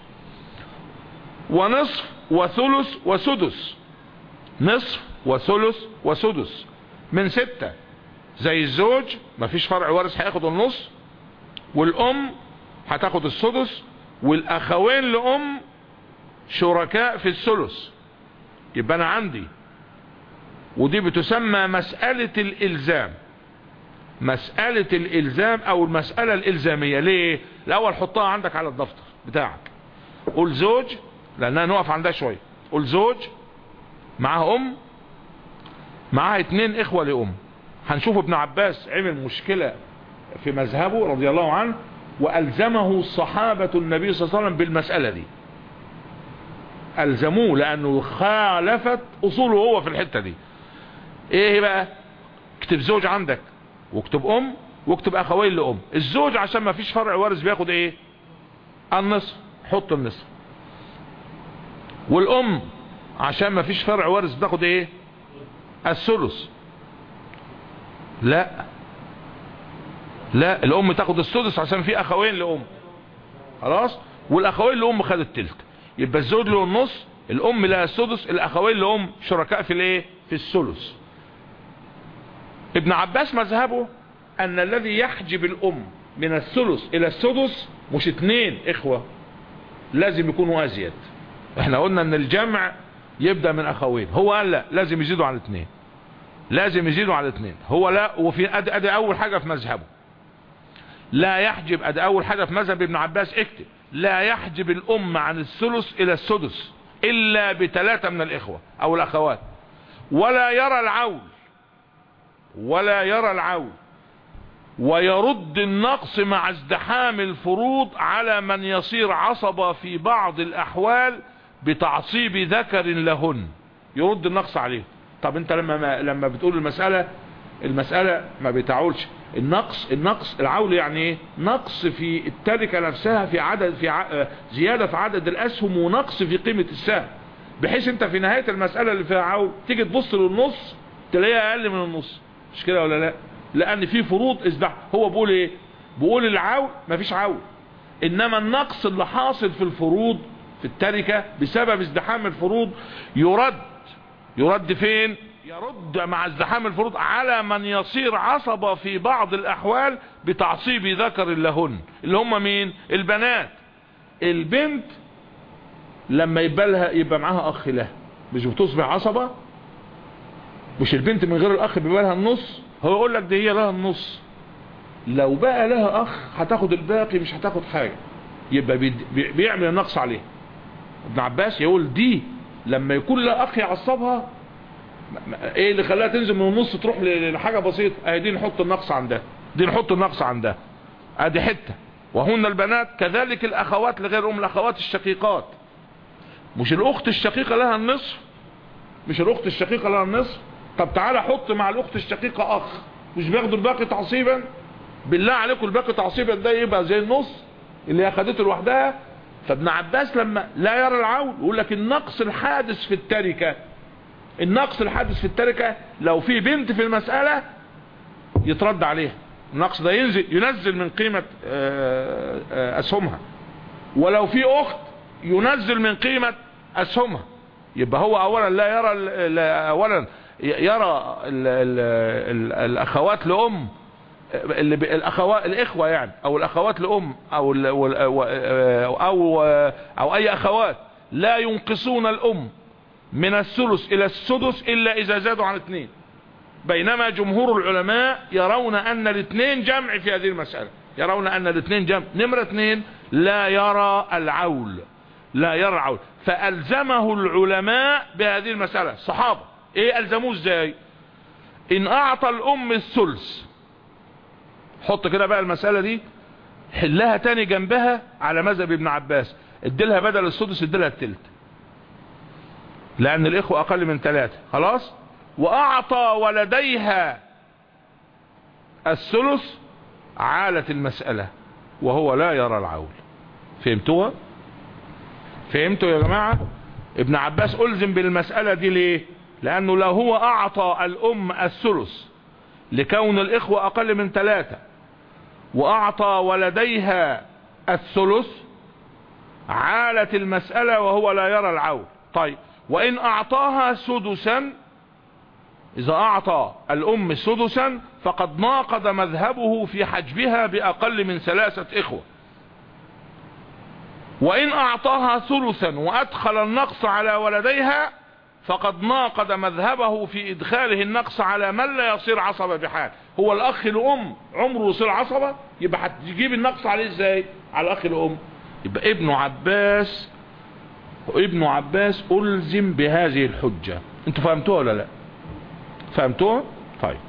B: ونصف وثلث وسدس نصف وثلث وسدس من ستة زي الزوج مفيش فرع وارث هياخد النص والام هتاخد السدس والاخوين لام شركاء في الثلث يبقى انا عندي ودي بتسمى مسألة الالزام مسألة الالزام او المسألة الالزامية ليه الاول حطها عندك على الدفتر بتاعك قول زوج لانها نقف عندها شوية قول زوج معاها ام معاها اتنين اخوة لام هنشوف ابن عباس عمل مشكلة في مذهبه رضي الله عنه والزمه صحابة النبي صلى الله عليه وسلم بالمسألة دي الزموه لانه خالفت اصوله هو في الحتة دي ايه بقى اكتب زوج عندك واكتب ام واكتب اخوين لام الزوج عشان ما فيش فرع وارث بياخد ايه النصف حط النصف والام عشان ما فيش فرع وارث بتاخد ايه الثلث لا لا الام تاخد السدس عشان في اخوين لام خلاص والاخوين لام خد التلت يبقى الزوج له النص الام لها السدس الاخوين لام شركاء في الايه في الثلث ابن عباس مذهبه ان الذي يحجب الام من الثلث الى السدس مش اتنين اخوة لازم يكونوا ازيد احنا قلنا ان الجمع يبدأ من اخوين هو قال لا لازم يزيدوا على اتنين لازم يزيدوا على اتنين هو لا وفي ادي, أدي اول حاجة في مذهبه لا يحجب ادي اول حاجة في مذهب ابن عباس اكتب لا يحجب الام عن الثلث الى السدس الا بثلاثة من الاخوة او الاخوات ولا يرى العول ولا يرى العول ويرد النقص مع ازدحام الفروض على من يصير عصبة في بعض الاحوال بتعصيب ذكر لهن يرد النقص عليه طب انت لما ما لما بتقول المسألة المسألة ما بتعولش النقص النقص العول يعني ايه نقص في التركة نفسها في عدد في ع... زيادة في عدد الاسهم ونقص في قيمة السهم بحيث انت في نهاية المسألة اللي فيها عول تيجي تبص للنص تلاقيها اقل من النص مش كده ولا لا لان في فروض ازدح هو بيقول ايه بيقول العول مفيش عول انما النقص اللي حاصل في الفروض في التركة بسبب ازدحام الفروض يرد يرد فين يرد مع ازدحام الفروض على من يصير عصبة في بعض الاحوال بتعصيب ذكر لهن اللي هم مين البنات البنت لما يبقى لها يبقى معاها اخ له مش بتصبح عصبة مش البنت من غير الاخ بيبقى لها النص هو يقول لك دي هي لها النص لو بقى لها اخ هتاخد الباقي مش هتاخد حاجة يبقى بيعمل النقص عليه ابن عباس يقول دي لما يكون لها اخ يعصبها ايه اللي خلاها تنزل من النص تروح لحاجة بسيطة اهي دي نحط النقص عندها دي نحط النقص عندها ادي حتة وهن البنات كذلك الاخوات لغير ام الاخوات الشقيقات مش الاخت الشقيقة لها النصف مش الاخت الشقيقة لها النصف طب تعالى حط مع الاخت الشقيقة اخ مش بياخدوا الباقي تعصيبا بالله عليكم الباقي تعصيبا ده يبقى زي النص اللي هي خدته لوحدها فابن عباس لما لا يرى العول يقول لك النقص الحادث في التركة النقص الحادث في التركة لو في بنت في المسألة يترد عليها النقص ده ينزل ينزل من قيمة آه، آه، اسهمها ولو في اخت ينزل من قيمة اسهمها يبقى هو اولا لا يرى ال- لا اولا يرى ال ال ال الاخوات لام اللي ب- الاخوات الاخوه يعني او الاخوات لام او ال وال- او او, أو اي اخوات لا ينقصون الام من الثلث الى السدس الا اذا زادوا عن اثنين بينما جمهور العلماء يرون ان الاثنين جمع في هذه المسألة يرون ان الاثنين جمع نمرة اثنين لا يرى العول لا يرى العول فألزمه العلماء بهذه المسألة الصحابة ايه ألزموه ازاي ان اعطى الام الثلث حط كده بقى المسألة دي حلها تاني جنبها على مذهب ابن عباس اديلها بدل السدس اديلها التلت لان الاخوة اقل من ثلاثة خلاص واعطى ولديها الثلث عالت المسألة وهو لا يرى العول فهمتوها فهمتوا يا جماعة ابن عباس ألزم بالمسألة دي ليه لأنه لو هو أعطى الأم الثلث لكون الإخوة أقل من ثلاثة وأعطى ولديها الثلث عالت المسألة وهو لا يرى العول طيب وإن أعطاها سدسا إذا أعطى الأم سدسا فقد ناقض مذهبه في حجبها بأقل من ثلاثة إخوة وإن أعطاها ثلثا وأدخل النقص على ولديها فقد ناقض مذهبه في إدخاله النقص على من لا يصير عصبة بحال هو الأخ الأم عمره يصير عصبة يبقى هتجيب النقص عليه إزاي على الأخ الأم يبقى ابن عباس ابن عباس ألزم بهذه الحجة انتوا فهمتوها ولا لا فهمتوها طيب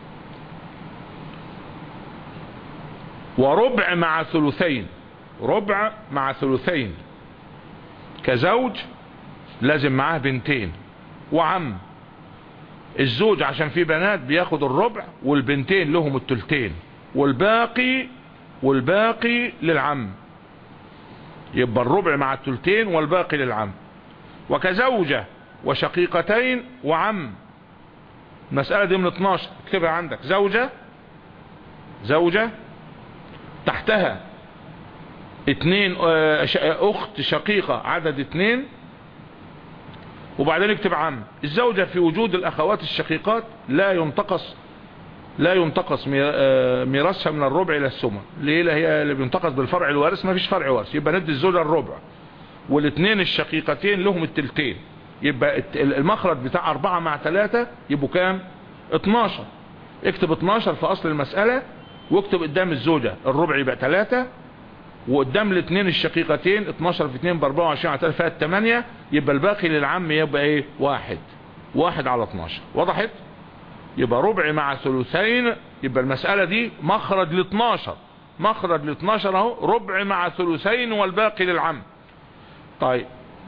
B: وربع مع ثلثين ربع مع ثلثين كزوج لازم معاه بنتين وعم الزوج عشان فيه بنات بياخد الربع والبنتين لهم التلتين والباقي والباقي للعم يبقى الربع مع التلتين والباقي للعم وكزوجة وشقيقتين وعم المسألة دي من 12 اكتبها عندك زوجة زوجة تحتها اتنين اه اخت شقيقة عدد اتنين وبعدين اكتب عم الزوجة في وجود الاخوات الشقيقات لا ينتقص لا ينتقص ميراثها من الربع الى الثمن ليه لا هي اللي بينتقص بالفرع الوارث ما فيش فرع وارث يبقى ندي الزوجة الربع والاثنين الشقيقتين لهم التلتين يبقى المخرج بتاع اربعة مع ثلاثة يبقوا كام 12 اكتب 12 في اصل المسألة واكتب قدام الزوجة الربع يبقى 3 وقدام الاثنين الشقيقتين 12 في 2 ب 24 على 3 فيها 8 يبقى الباقي للعم يبقى ايه واحد واحد على 12 وضحت يبقى ربع مع ثلثين يبقى المسألة دي مخرج ل 12 مخرج ل 12 اهو ربع مع ثلثين والباقي للعم طيب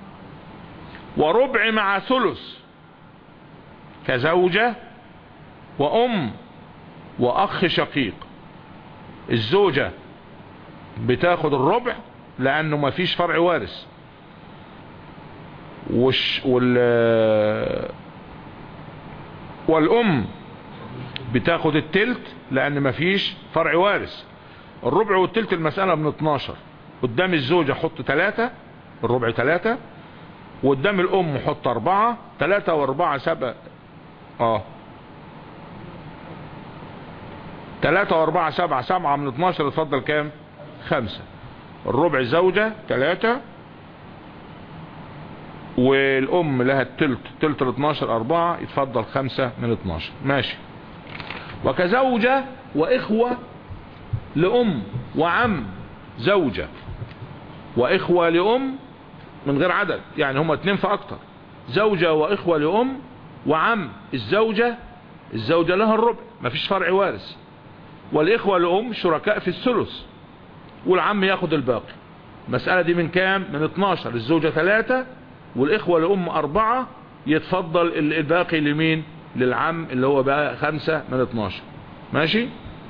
B: وربع مع ثلث كزوجة وام واخ شقيق الزوجة بتاخد الربع لانه ما فيش فرع وارث وش وال والام بتاخد التلت لان ما فيش فرع وارث الربع والتلت المسألة من 12 قدام الزوجة حط 3 الربع 3 وقدام الام حط 4 3 و4 7 اه 3 واربعة سبعة سبعة من 12 اتفضل كام خمسة الربع زوجة 3 والام لها التلت تلت ال 12 4 يتفضل خمسة من 12 ماشي وكزوجة واخوة لام وعم زوجة واخوة لام من غير عدد يعني هما اتنين فاكتر زوجة واخوة لام وعم الزوجة الزوجة لها الربع مفيش فرع وارث والاخوة لام شركاء في الثلث والعم ياخد الباقي المسألة دي من كام من 12 الزوجة 3 والاخوة لام 4 يتفضل الباقي لمين للعم اللي هو بقى 5 من 12 ماشي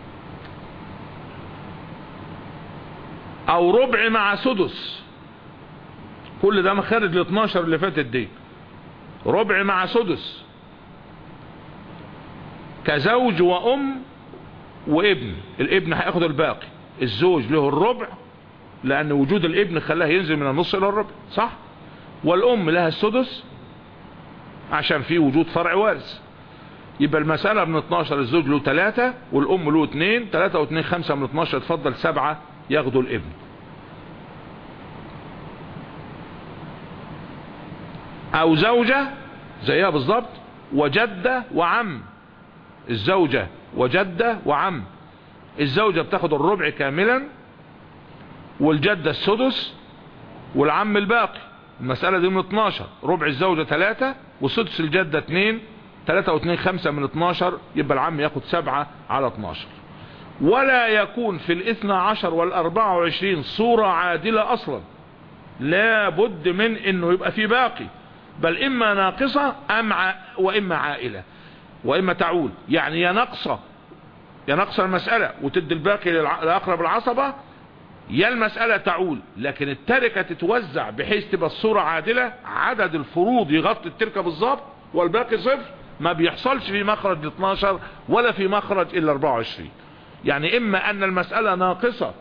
B: او ربع مع سدس كل ده مخارج ال 12 اللي فاتت دي ربع مع سدس كزوج وام وابن الابن هياخد الباقي الزوج له الربع لان وجود الابن خلاه ينزل من النص الى الربع صح والام لها السدس عشان في وجود فرع وارث يبقى المسألة من 12 الزوج له 3 والام له 2 3 و2 5 من 12 اتفضل 7 ياخدوا الابن او زوجة زيها بالظبط وجدة وعم الزوجة وجدة وعم الزوجة بتاخد الربع كاملا والجدة السدس والعم الباقي المسألة دي من 12 ربع الزوجة 3 وسدس الجدة 2 3 و2 5 من 12 يبقى العم ياخد 7 على 12 ولا يكون في الاثنى عشر والاربعة وعشرين صورة عادلة اصلا لا بد من انه يبقى في باقي بل اما ناقصة ام ع... واما عائلة واما تعول يعني يا ناقصة يا ناقصة المسألة وتدي الباقي للع... لاقرب العصبة يا المسألة تعول لكن التركة تتوزع بحيث تبقى الصورة عادلة عدد الفروض يغطي التركة بالظبط والباقي صفر ما بيحصلش في مخرج ال 12 ولا في مخرج ال 24 يعني اما ان المسألة ناقصة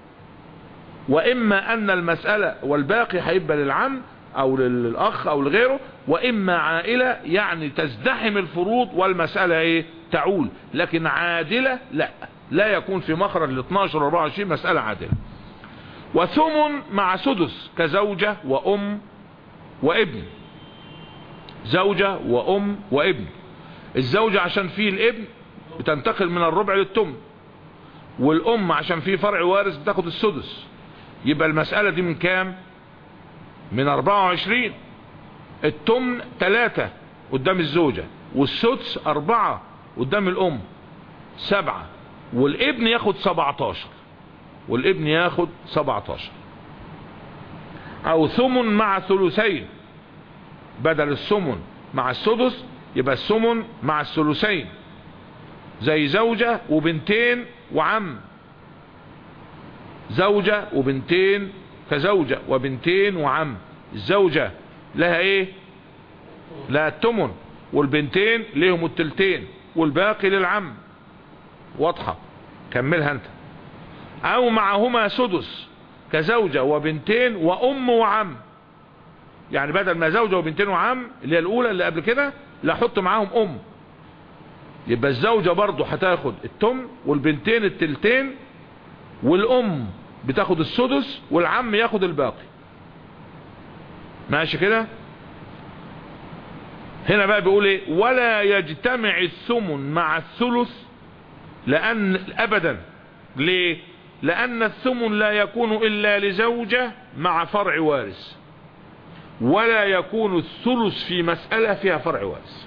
B: واما ان المسألة والباقي هيبقى للعم او للاخ او لغيره واما عائلة يعني تزدحم الفروض والمسألة ايه تعول لكن عادلة لا لا يكون في مخرج ال 12 و 24 مسألة عادلة وثمن مع سدس كزوجة وام وابن زوجة وام وابن الزوجة عشان فيه الابن بتنتقل من الربع للتم والام عشان فيه فرع وارث بتاخد السدس يبقى المسألة دي من كام من 24 التمن 3 قدام الزوجة والسدس 4 قدام الام 7 والابن ياخد 17 والابن ياخد 17 او ثمن مع ثلثين بدل الثمن مع السدس يبقى الثمن مع الثلثين زي زوجة وبنتين وعم زوجة وبنتين كزوجة وبنتين وعم الزوجة لها ايه لها التمن والبنتين ليهم التلتين والباقي للعم واضحة كملها انت او معهما سدس كزوجة وبنتين وام وعم يعني بدل ما زوجة وبنتين وعم اللي هي الاولى اللي قبل كده لا حط معاهم ام يبقى الزوجة برضو هتاخد التم والبنتين التلتين والام بتاخد السدس والعم ياخد الباقي ماشي كده هنا بقى بيقول ايه ولا يجتمع الثمن مع الثلث لان ابدا ليه لان الثمن لا يكون الا لزوجة مع فرع وارث ولا يكون الثلث في مسألة فيها فرع وارث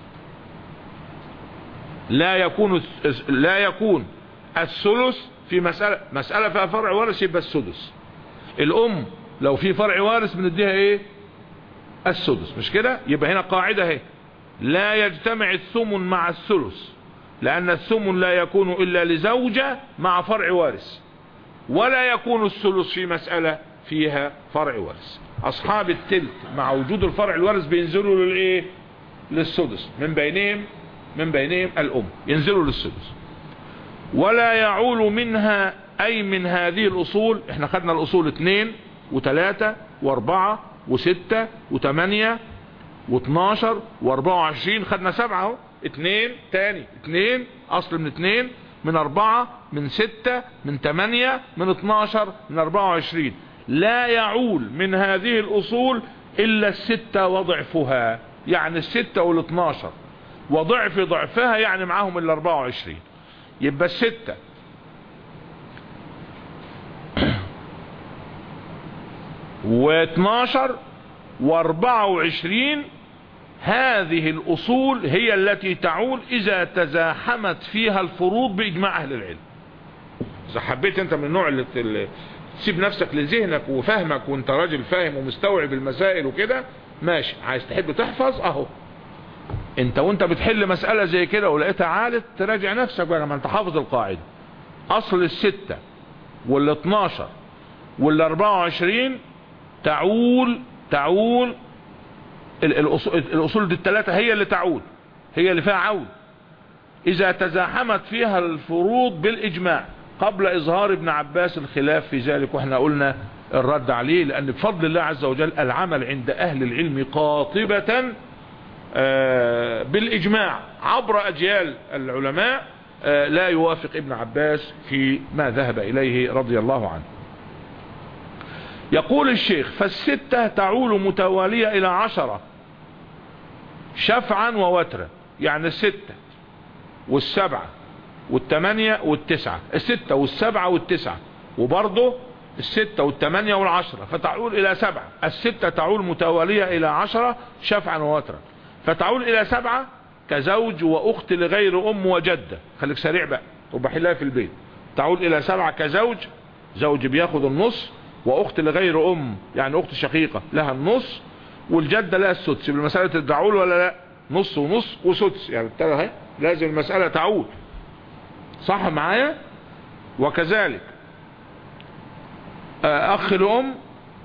B: لا يكون لا يكون الثلث في مسألة مسألة فيها فرع وارث يبقى السدس الام لو في فرع وارث بنديها ايه السدس مش كده يبقى هنا قاعدة اهي لا يجتمع الثمن مع الثلث لان الثمن لا يكون الا لزوجة مع فرع وارث ولا يكون الثلث في مسألة فيها فرع وارث اصحاب التلت مع وجود الفرع الوارث بينزلوا للايه للسدس من بينهم من بينهم الام ينزلوا للسدس ولا يعول منها اي من هذه الاصول احنا خدنا الاصول اتنين وتلاتة واربعة وستة وتمانية واتناشر واربعة وعشرين خدنا سبعة اهو اتنين تاني اتنين اصل من اتنين من اربعة من ستة من تمانية من اتناشر من اربعة وعشرين لا يعول من هذه الاصول الا الستة وضعفها يعني الستة والاتناشر وضعف ضعفها يعني معاهم الاربعة وعشرين يبقى الستة واتناشر واربعة وعشرين هذه الاصول هي التي تعول اذا تزاحمت فيها الفروض باجماع اهل العلم اذا حبيت انت من النوع اللي, اللي تسيب نفسك لذهنك وفهمك وانت راجل فاهم ومستوعب المسائل وكده ماشي عايز تحب تحفظ اهو انت وانت بتحل مسألة زي كده ولقيتها عالت تراجع نفسك بقى لما انت حافظ القاعدة اصل الستة والاتناشر والاربعة وعشرين تعول تعول الأصول دي الثلاثة هي اللي تعود هي اللي فيها عود إذا تزاحمت فيها الفروض بالإجماع قبل إظهار ابن عباس الخلاف في ذلك وإحنا قلنا الرد عليه لأن بفضل الله عز وجل العمل عند أهل العلم قاطبة آه، بالإجماع عبر أجيال العلماء آه، لا يوافق ابن عباس في ما ذهب إليه رضي الله عنه يقول الشيخ فالستة تعول متوالية إلى عشرة شفعا ووترا يعني الستة والسبعة والثمانية والتسعة الستة والسبعة والتسعة وبرضه الستة والثمانية والعشرة فتعول الى سبعة الستة تعول متوالية الى عشرة شفعا ووترا فتعول الى سبعة كزوج واخت لغير ام وجدة خليك سريع بقى وبحلها في البيت تعود الى سبعة كزوج زوج بياخد النص واخت لغير ام يعني اخت شقيقة لها النص والجدة لها السدس بالمسألة تدعول ولا لا نص ونص وسدس يعني اهي لازم المسألة تعود صح معايا وكذلك آه، اخ لام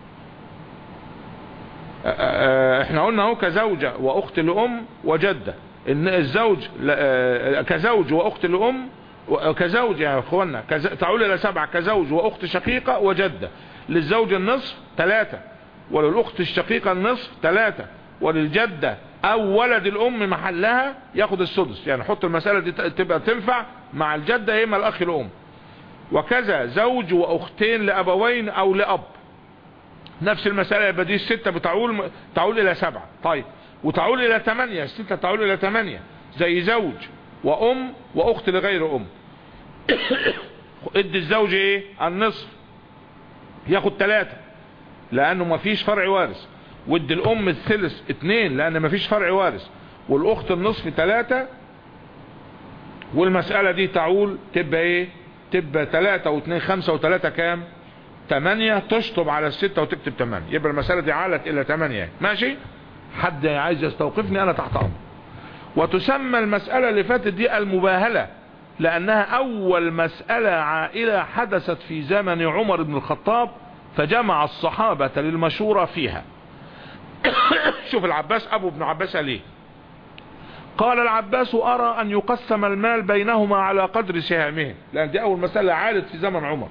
B: آه، آه، احنا قلنا اهو كزوجة واخت لام وجدة ان الزوج كزوج واخت لام كزوج يا اخوانا تعول الى سبعة كزوج واخت شقيقة وجدة للزوج النصف ثلاثة وللاخت الشقيقة النصف ثلاثة وللجدة او ولد الام محلها ياخد السدس يعني حط المسألة دي تبقى تنفع مع الجدة يا اما الاخ الام وكذا زوج واختين لابوين او لاب نفس المسألة يبقى دي الستة بتعول تعول الى سبعة طيب وتعول الى ثمانية الستة تعول الى ثمانية زي زوج وام واخت لغير ام ادي الزوج ايه النصف ياخد ثلاثة لانه ما فيش فرع وارث ودي الام الثلث اتنين لان ما فيش فرع وارث والاخت النصف ثلاثة والمسألة دي تعول تبقى ايه تبقى ثلاثة واثنين خمسة وثلاثة كام تمانية تشطب على الستة وتكتب تمانية يبقى المسألة دي عالت الى تمانية ماشي حد عايز يستوقفني انا تحت امر وتسمى المسألة اللي فاتت دي المباهلة لانها اول مسألة عائلة حدثت في زمن عمر بن الخطاب فجمع الصحابة للمشورة فيها شوف العباس ابو ابن عباس ليه قال العباس ارى ان يقسم المال بينهما على قدر سهامهم لان دي اول مسألة عالت في زمن عمر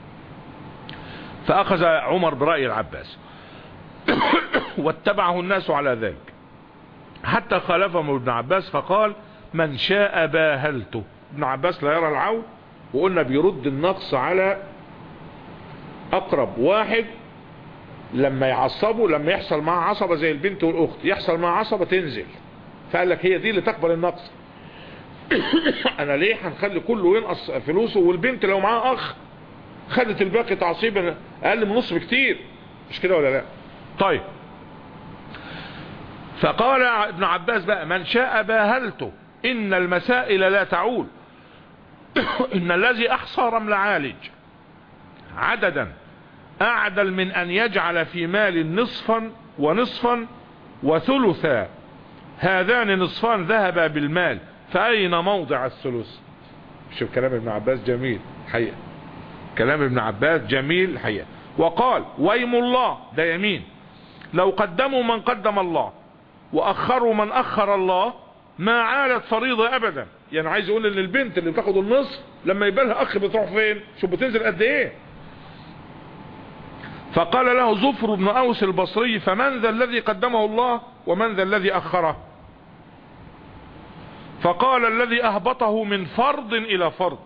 B: فاخذ عمر برأي العباس واتبعه الناس على ذلك حتى خالفهم ابن عباس فقال من شاء باهلته ابن عباس لا يرى العون وقلنا بيرد النقص على اقرب واحد لما يعصبوا لما يحصل معاه عصبة زي البنت والاخت يحصل معاه عصبة تنزل فقال لك هي دي اللي تقبل النقص انا ليه هنخلي كله ينقص فلوسه والبنت لو معاه اخ خدت الباقي تعصيبا اقل من نص بكتير مش كده ولا لا طيب فقال ابن عباس بقى من شاء باهلته ان المسائل لا تعول ان الذي احصى رمل عالج عددا اعدل من ان يجعل في مال نصفا ونصفا وثلثا هذان نصفان ذهبا بالمال فاين موضع الثلث شوف كلام ابن عباس جميل حقيقة كلام ابن عباس جميل حقيقة وقال ويم الله ده يمين لو قدموا من قدم الله واخروا من اخر الله ما عالت فريضة ابدا يعني عايز يقول ان البنت اللي بتاخد النصف لما يبقى لها اخ بتروح فين شوف بتنزل قد ايه فقال له زفر بن اوس البصري فمن ذا الذي قدمه الله ومن ذا الذي اخره فقال الذي اهبطه من فرض الى فرض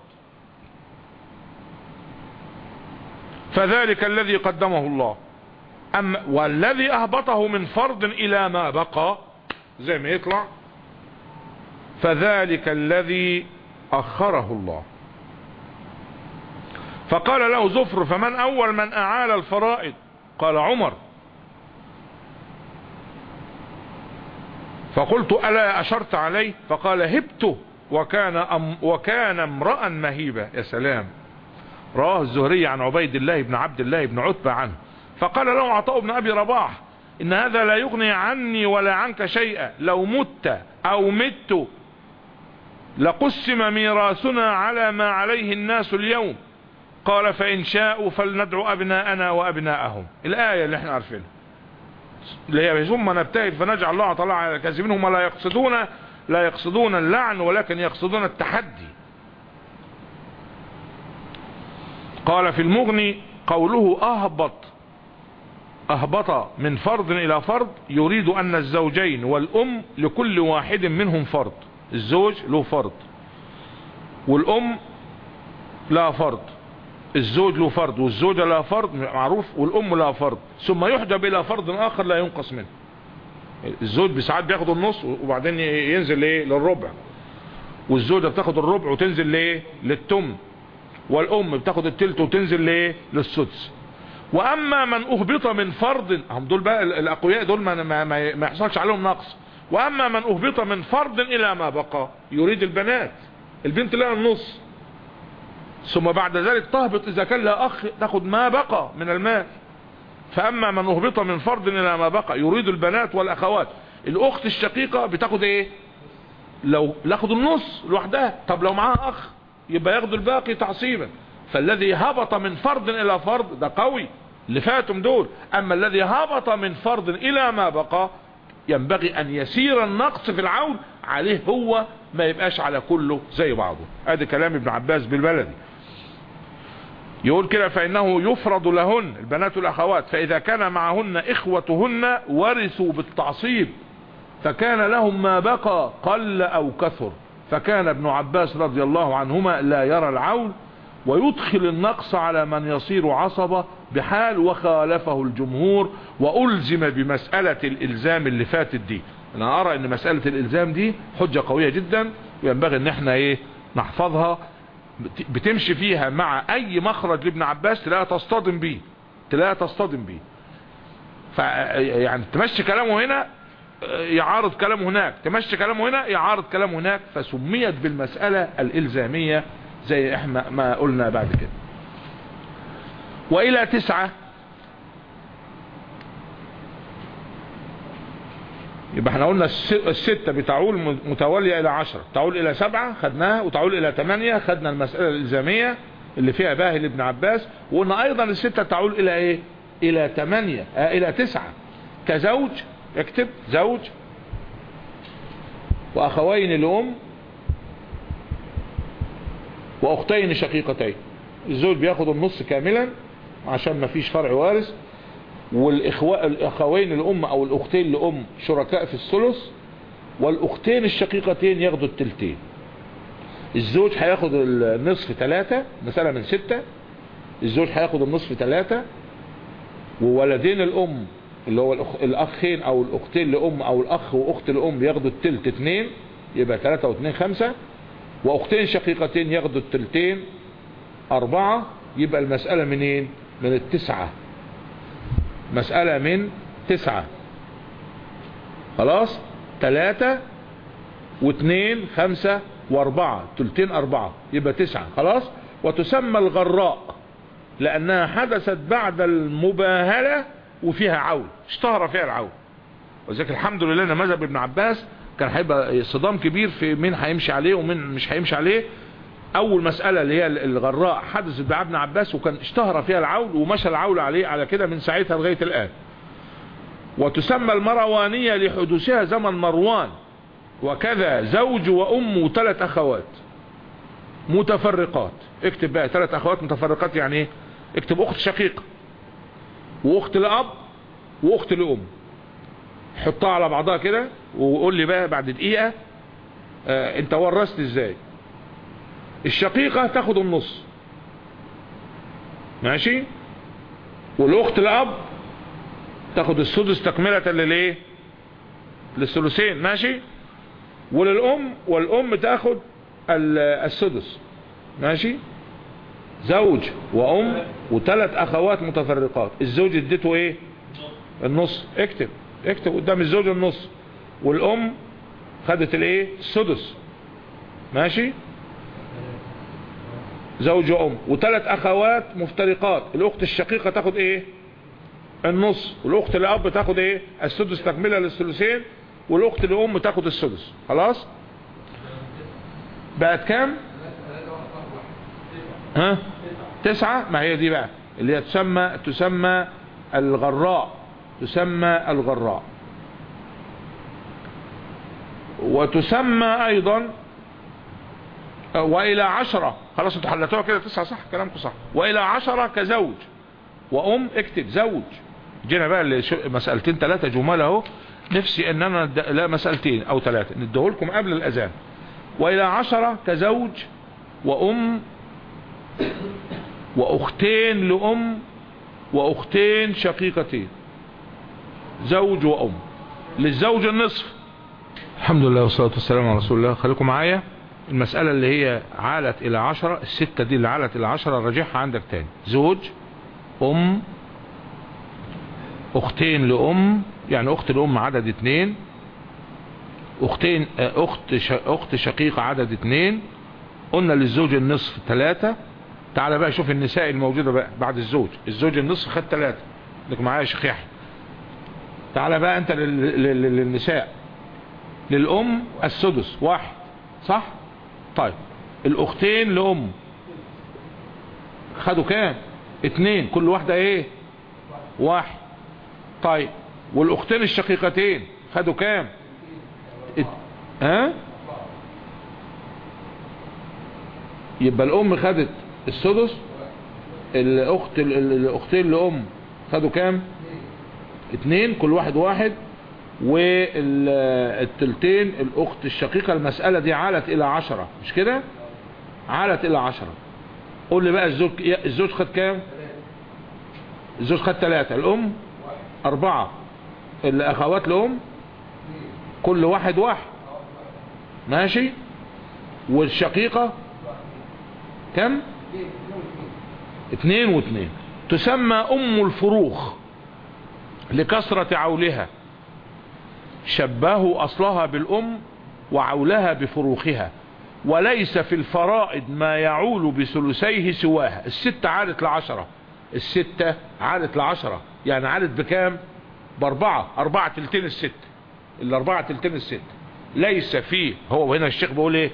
B: فذلك الذي قدمه الله أما والذي أهبطه من فرض إلى ما بقى زي ما يطلع فذلك الذي أخره الله فقال له زفر فمن أول من أعال الفرائض قال عمر فقلت ألا أشرت عليه فقال هبته وكان, أم وكان امرأ مهيبة يا سلام رواه الزهري عن عبيد الله بن عبد الله بن عتبة عنه فقال له عطاء بن أبي رباح إن هذا لا يغني عني ولا عنك شيئا لو مت أو مت لقسم ميراثنا على ما عليه الناس اليوم قال فإن شاءوا فلندعو أبناءنا وأبناءهم الآية اللي احنا عارفينها اللي هي ثم نبتهل فنجعل الله طلع على الكاذبين هم لا يقصدون لا يقصدون اللعن ولكن يقصدون التحدي قال في المغني قوله اهبط اهبط من فرض الى فرض يريد ان الزوجين والام لكل واحد منهم فرض الزوج له فرض والام لا فرض الزوج له فرض والزوجة لها فرض معروف والام لها فرض ثم يحجب الى فرض اخر لا ينقص منه الزوج بساعات بياخد النص وبعدين ينزل ايه للربع والزوجة بتاخد الربع وتنزل ليه للتم والام بتاخد التلت وتنزل ليه للسدس واما من اهبط من فرض هم دول بقى الاقوياء دول ما, ما, ما, ما يحصلش عليهم نقص واما من اهبط من فرض الى ما بقى يريد البنات البنت لها النص ثم بعد ذلك تهبط اذا كان لها اخ تاخد ما بقى من المال فاما من اهبط من فرض الى ما بقى يريد البنات والاخوات الاخت الشقيقة بتاخد ايه لو لاخد النص لوحدها طب لو معاها اخ يبقى ياخدوا الباقي تعصيبا فالذي هبط من فرض الى فرض ده قوي اللي فاتم دول اما الذي هبط من فرض الى ما بقى ينبغي ان يسير النقص في العون عليه هو ما يبقاش على كله زي بعضه ادي كلام ابن عباس بالبلدي يقول كده فانه يفرض لهن البنات الاخوات فاذا كان معهن اخوتهن ورثوا بالتعصيب فكان لهم ما بقى قل او كثر فكان ابن عباس رضي الله عنهما لا يرى العون ويدخل النقص على من يصير عصبة بحال وخالفه الجمهور وألزم بمسألة الإلزام اللي فاتت دي أنا أرى أن مسألة الإلزام دي حجة قوية جدا وينبغي أن احنا إيه نحفظها بتمشي فيها مع أي مخرج لابن عباس تلاقيها تصطدم بيه تلاقيها تصطدم بيه يعني تمشي كلامه هنا يعارض كلامه هناك تمشي كلامه هنا يعارض كلامه هناك فسميت بالمسألة الإلزامية زي احنا ما قلنا بعد كده والى تسعة يبقى احنا قلنا الستة بتعول متوالية الى عشرة تعول الى سبعة خدناها وتعول الى تمانية خدنا المسألة الالزامية اللي فيها باهي لابن عباس وقلنا ايضا الستة تعول الى ايه الى تمانية اه الى تسعة كزوج اكتب زوج واخوين الام واختين شقيقتين الزوج بياخد النص كاملا عشان ما فيش فرع وارث والاخوة الاخوين الام او الاختين لام شركاء في الثلث والاختين الشقيقتين ياخدوا التلتين الزوج هياخد النصف ثلاثة مثلا من ستة الزوج هياخد النصف ثلاثة وولدين الام اللي هو الاخين او الاختين لام او الاخ واخت الام بياخدوا التلت اتنين يبقى ثلاثة واثنين خمسة واختين شقيقتين ياخدوا التلتين اربعة يبقى المسألة منين من التسعة مسألة من تسعة خلاص تلاتة واثنين خمسة واربعة تلتين اربعة يبقى تسعة خلاص وتسمى الغراء لانها حدثت بعد المباهلة وفيها عون اشتهر فيها العون وذلك الحمد لله ان مذهب ابن عباس كان هيبقى صدام كبير في مين هيمشي عليه ومين مش هيمشي عليه اول مسألة اللي هي الغراء حدثت بعد ابن عباس وكان اشتهر فيها العول ومشى العول عليه على كده من ساعتها لغاية الان وتسمى المروانية لحدوثها زمن مروان وكذا زوج وام وثلاث اخوات متفرقات اكتب بقى ثلاث اخوات متفرقات يعني ايه اكتب اخت شقيقة واخت لاب واخت لام حطها على بعضها كده وقول لي بقى بعد دقيقة اه انت ورثت ازاي الشقيقة تاخد النص ماشي والاخت الاب تاخد السدس تكملة للايه للثلثين ماشي وللام والام تاخد السدس ماشي زوج وام وثلاث اخوات متفرقات الزوج اديته ايه النص اكتب اكتب قدام الزوج النص والام خدت الايه السدس ماشي زوج وام وثلاث اخوات مفترقات الاخت الشقيقة تاخد ايه النص والاخت الاب تاخد ايه السدس تكملة للثلثين والاخت الام تاخد السدس خلاص بقت كام ها تسعة ما هي دي بقى اللي هي تسمى تسمى الغراء تسمى الغراء وتسمى ايضا والى عشرة خلاص انتوا حلتوها كده تسعة صح كلامكم صح والى عشرة كزوج وام اكتب زوج جينا بقى مسألتين ثلاثة جمال اهو نفسي ان انا لا مسألتين او ثلاثة ندهولكم قبل الاذان والى عشرة كزوج وام واختين لام واختين شقيقتين زوج وام للزوج النصف الحمد لله والصلاة والسلام على رسول الله خليكم معايا المسألة اللي هي عالت الى عشرة الستة دي اللي عالت الى عشرة راجعها عندك تاني زوج ام اختين لام يعني اخت الام عدد اتنين اختين اخت اخت شقيقة عدد اتنين قلنا للزوج النصف ثلاثة تعال بقى شوف النساء الموجودة بقى بعد الزوج الزوج النصف خد ثلاثة لك معايا يا شيخ يحيى تعال بقى انت للنساء للام السدس واحد صح طيب الاختين لام خدوا كام اتنين كل واحدة ايه واحد طيب والاختين الشقيقتين خدوا كام ات... ها يبقى الام خدت السدس الاخت الاختين لام خدوا كام اتنين كل واحد واحد والتلتين الاخت الشقيقة المسألة دي عالت الى عشرة مش كده عالت الى عشرة قول لي بقى الزوج الزوج خد كام الزوج خد ثلاثة الام اربعة الاخوات لام كل واحد واحد ماشي والشقيقة كم اثنين واثنين تسمى ام الفروخ لكثرة عولها شبهوا اصلها بالام وعولها بفروخها وليس في الفرائض ما يعول بثلثيه سواها الستة عادت لعشرة الستة عادت لعشرة يعني عادت بكام باربعة اربعة تلتين الست الاربعة تلتين الست ليس فيه هو هنا الشيخ بيقول ايه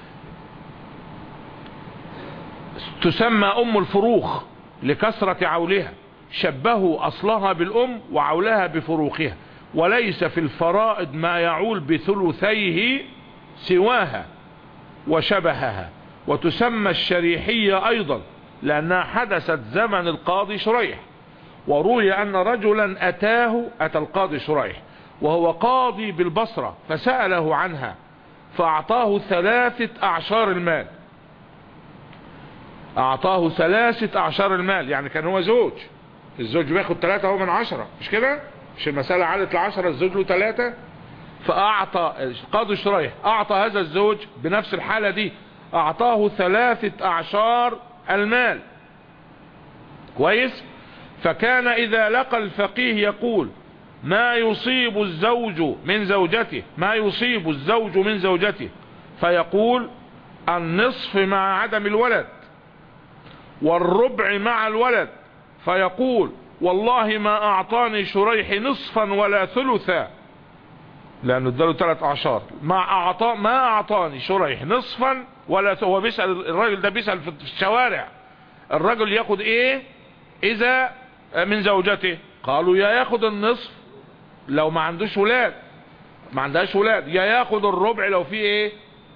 B: تسمى ام الفروخ لكثرة عولها شبهوا اصلها بالام وعولها بفروخها وليس في الفرائض ما يعول بثلثيه سواها وشبهها وتسمى الشريحية ايضا لانها حدثت زمن القاضي شريح وروي ان رجلا اتاه اتى القاضي شريح وهو قاضي بالبصرة فسأله عنها فاعطاه ثلاثة اعشار المال اعطاه ثلاثة اعشار المال يعني كان هو زوج الزوج بياخد ثلاثة هو من عشرة مش كده مش المسألة عالت لعشرة الزوج له ثلاثة فاعطى قاضي شريح اعطى هذا الزوج بنفس الحالة دي اعطاه ثلاثة اعشار المال كويس فكان اذا لقى الفقيه يقول ما يصيب الزوج من زوجته ما يصيب الزوج من زوجته فيقول النصف مع عدم الولد والربع مع الولد فيقول والله ما اعطاني شريح نصفا ولا ثلثا لانه اداله ثلاث اعشار ما اعطى ما اعطاني شريح نصفا ولا هو بيسال الراجل ده بيسال في الشوارع الرجل ياخد ايه اذا من زوجته قالوا يا ياخد النصف لو ما عندوش ولاد ما عندهاش ولاد يا ياخد الربع لو في ايه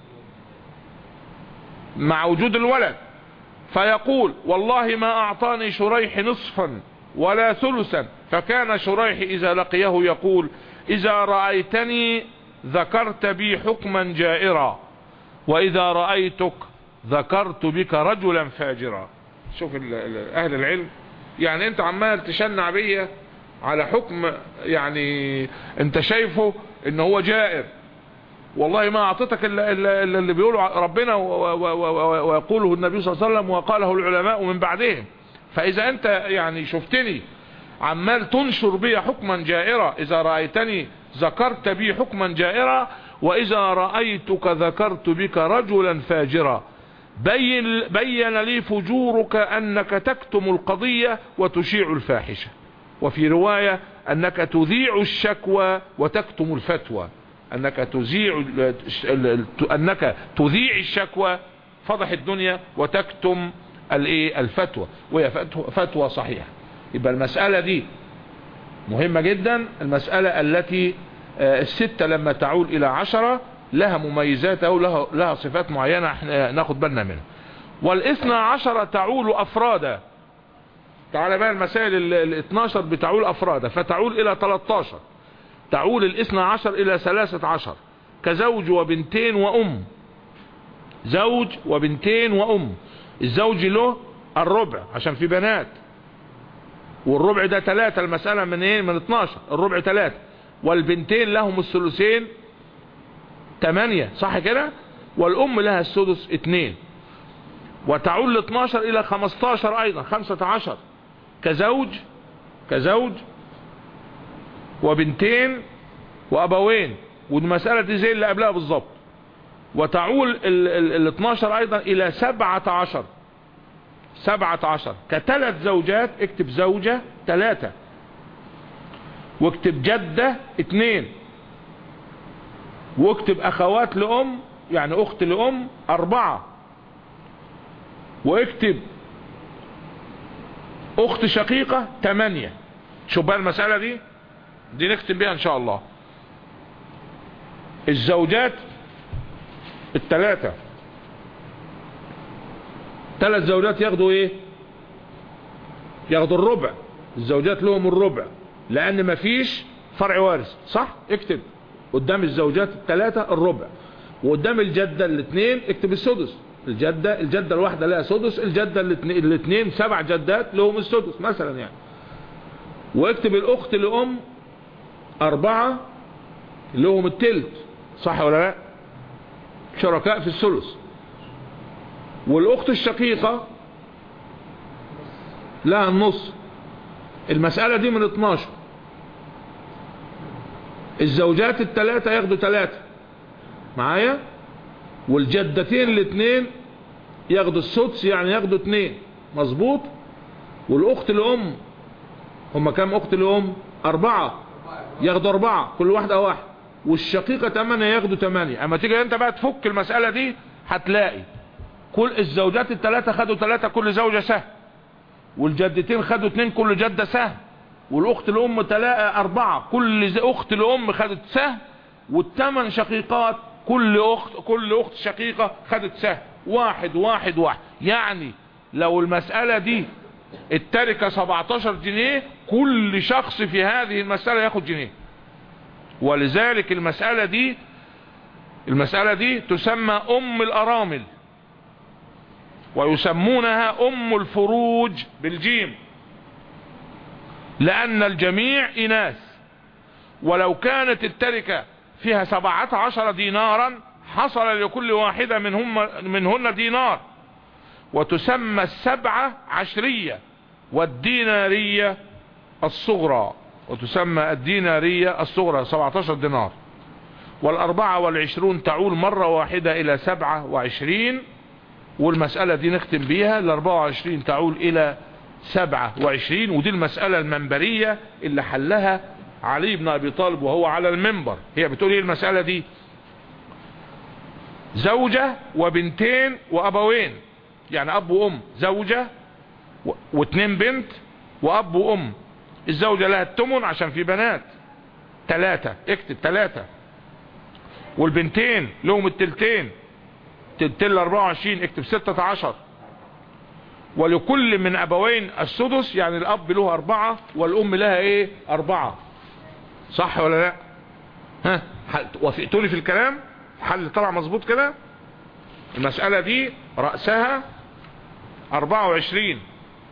B: مع وجود الولد فيقول والله ما اعطاني شريح نصفا ولا ثلثا فكان شريح اذا لقيه يقول اذا رأيتني ذكرت بي حكما جائرا واذا رأيتك ذكرت بك رجلا فاجرا شوف اهل العلم يعني انت عمال تشنع بيا على حكم يعني انت شايفه ان هو جائر والله ما اعطيتك اللي, اللي بيقوله ربنا ويقوله النبي صلى الله عليه وسلم وقاله العلماء من بعدهم فاذا انت يعني شفتني عمال تنشر بي حكما جائرا اذا رأيتني ذكرت بي حكما جائرا واذا رأيتك ذكرت بك رجلا فاجرا بين, بين لي فجورك انك تكتم القضية وتشيع الفاحشة وفي رواية انك تذيع الشكوى وتكتم الفتوى انك تذيع انك تذيع الشكوى فضح الدنيا وتكتم الايه الفتوى وهي فتوى, فتوى صحيحة يبقى المسألة دي مهمة جدا المسألة التي آه، الستة لما تعود الى عشرة لها مميزات او لها, لها صفات معينة احنا ناخد بالنا منها والاثنى عشر تعول افرادا تعال بقى المسائل ال 12 بتعول افرادا فتعول الى 13 تعول الاثنى عشر الى ثلاثة عشر كزوج وبنتين وام زوج وبنتين وام الزوج له الربع عشان في بنات والربع ده ثلاثة المسألة من ايه من 12 الربع ثلاثة والبنتين لهم الثلثين ثمانية صح كده والام لها السدس اثنين وتعول 12 الى 15 ايضا 15 كزوج كزوج وبنتين وابوين والمسألة دي زي اللي قبلها بالظبط وتعول ال 12 ايضا الى 17 17 كثلاث زوجات اكتب زوجة ثلاثة واكتب جدة اثنين واكتب اخوات لام يعني اخت لام اربعة واكتب اخت شقيقة ثمانية شوف بقى المسألة دي دي نختم بيها ان شاء الله الزوجات الثلاثة ثلاث زوجات ياخدوا ايه ياخدوا الربع الزوجات لهم الربع لان مفيش فرع وارث صح اكتب قدام الزوجات الثلاثة الربع وقدام الجدة الاثنين اكتب السدس الجدة الجدة الواحدة لها سدس الجدة الاثنين سبع جدات لهم السدس مثلا يعني واكتب الاخت لام اربعة لهم التلت صح ولا لا شركاء في الثلث والاخت الشقيقة لها النص المسألة دي من 12 الزوجات الثلاثة ياخدوا ثلاثة معايا والجدتين الاثنين ياخدوا السدس يعني ياخدوا اثنين مظبوط والاخت الام هما كام اخت الام اربعة ياخدوا اربعة كل واحدة واحد والشقيقة تمانية ياخدوا تمانية اما تيجي انت بقى تفك المسألة دي هتلاقي كل الزوجات الثلاثة خدوا ثلاثة كل زوجة سهم والجدتين خدوا اثنين كل جدة سهم والاخت الام تلاقى اربعة كل اخت الام خدت سهم والثمان شقيقات كل اخت كل اخت شقيقة خدت سهم واحد واحد واحد يعني لو المسألة دي التركة 17 جنيه كل شخص في هذه المسألة ياخد جنيه ولذلك المسألة دي المسألة دي تسمى ام الارامل ويسمونها ام الفروج بالجيم لان الجميع اناث ولو كانت التركة فيها سبعة عشر دينارا حصل لكل واحدة منهم منهن دينار وتسمى السبعة عشرية والدينارية الصغرى وتسمى الدينارية الصغرى 17 دينار والأربعة والعشرون تعول مرة واحدة إلى سبعة وعشرين والمسألة دي نختم بيها الأربعة وعشرين تعول إلى سبعة وعشرين ودي المسألة المنبرية اللي حلها علي بن أبي طالب وهو على المنبر هي بتقول ايه المسألة دي زوجة وبنتين وأبوين يعني أب وأم زوجة واثنين بنت وأب وأم الزوجة لها التمن عشان في بنات ثلاثة اكتب ثلاثة والبنتين لهم التلتين تلتين 24 اكتب 16 ولكل من ابوين السدس يعني الاب له اربعة والام لها ايه اربعة صح ولا لا ها وافقتوني في الكلام حل طلع مظبوط كده المسألة دي رأسها 24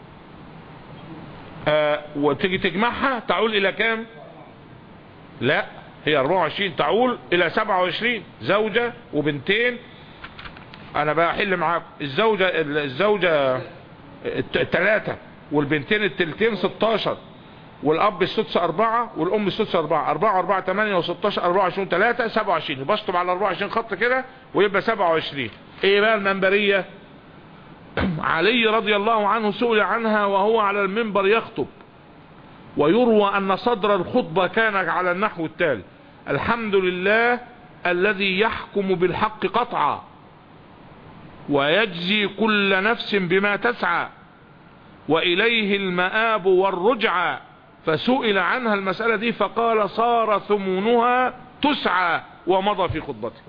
B: آه وتيجي تجمعها تعول الى كام لا هي 24 تعول الى 27 زوجة وبنتين انا بقى احل معاكم الزوجة الزوجة التلاتة والبنتين التلتين 16 والاب السدس اربعة والام السدس اربعة اربعة اربعة تمانية وستاشر اربعة وعشرين تلاتة سبعة وعشرين بشطب على اربعة وعشرين خط كده ويبقى سبعة وعشرين ايه بقى المنبرية علي رضي الله عنه سئل عنها وهو على المنبر يخطب ويروى ان صدر الخطبة كان على النحو التالي الحمد لله الذي يحكم بالحق قطعا ويجزي كل نفس بما تسعى وإليه المآب والرجعى فسئل عنها المسألة دي فقال صار ثمنها تسعى ومضى في خطبته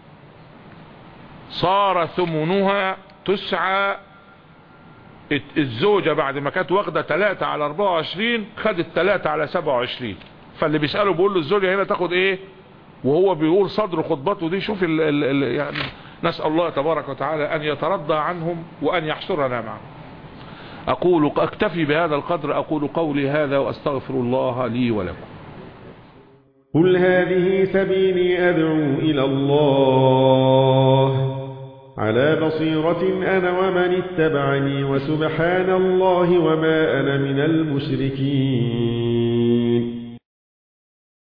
B: صار ثمنها تسعى الزوجة بعد ما كانت واخدة 3 على 24 خدت 3 على 27 فاللي بيسأله بيقول له الزوجة هنا تاخد ايه وهو بيقول صدر خطبته دي شوف ال ال ال يعني نسأل الله تبارك وتعالى ان يترضى عنهم وان يحشرنا معهم اقول اكتفي بهذا القدر اقول قولي هذا واستغفر الله لي ولكم
C: قل هذه سبيلي أدعو إلى الله على بصيرة أنا ومن اتبعني وسبحان الله وما أنا من المشركين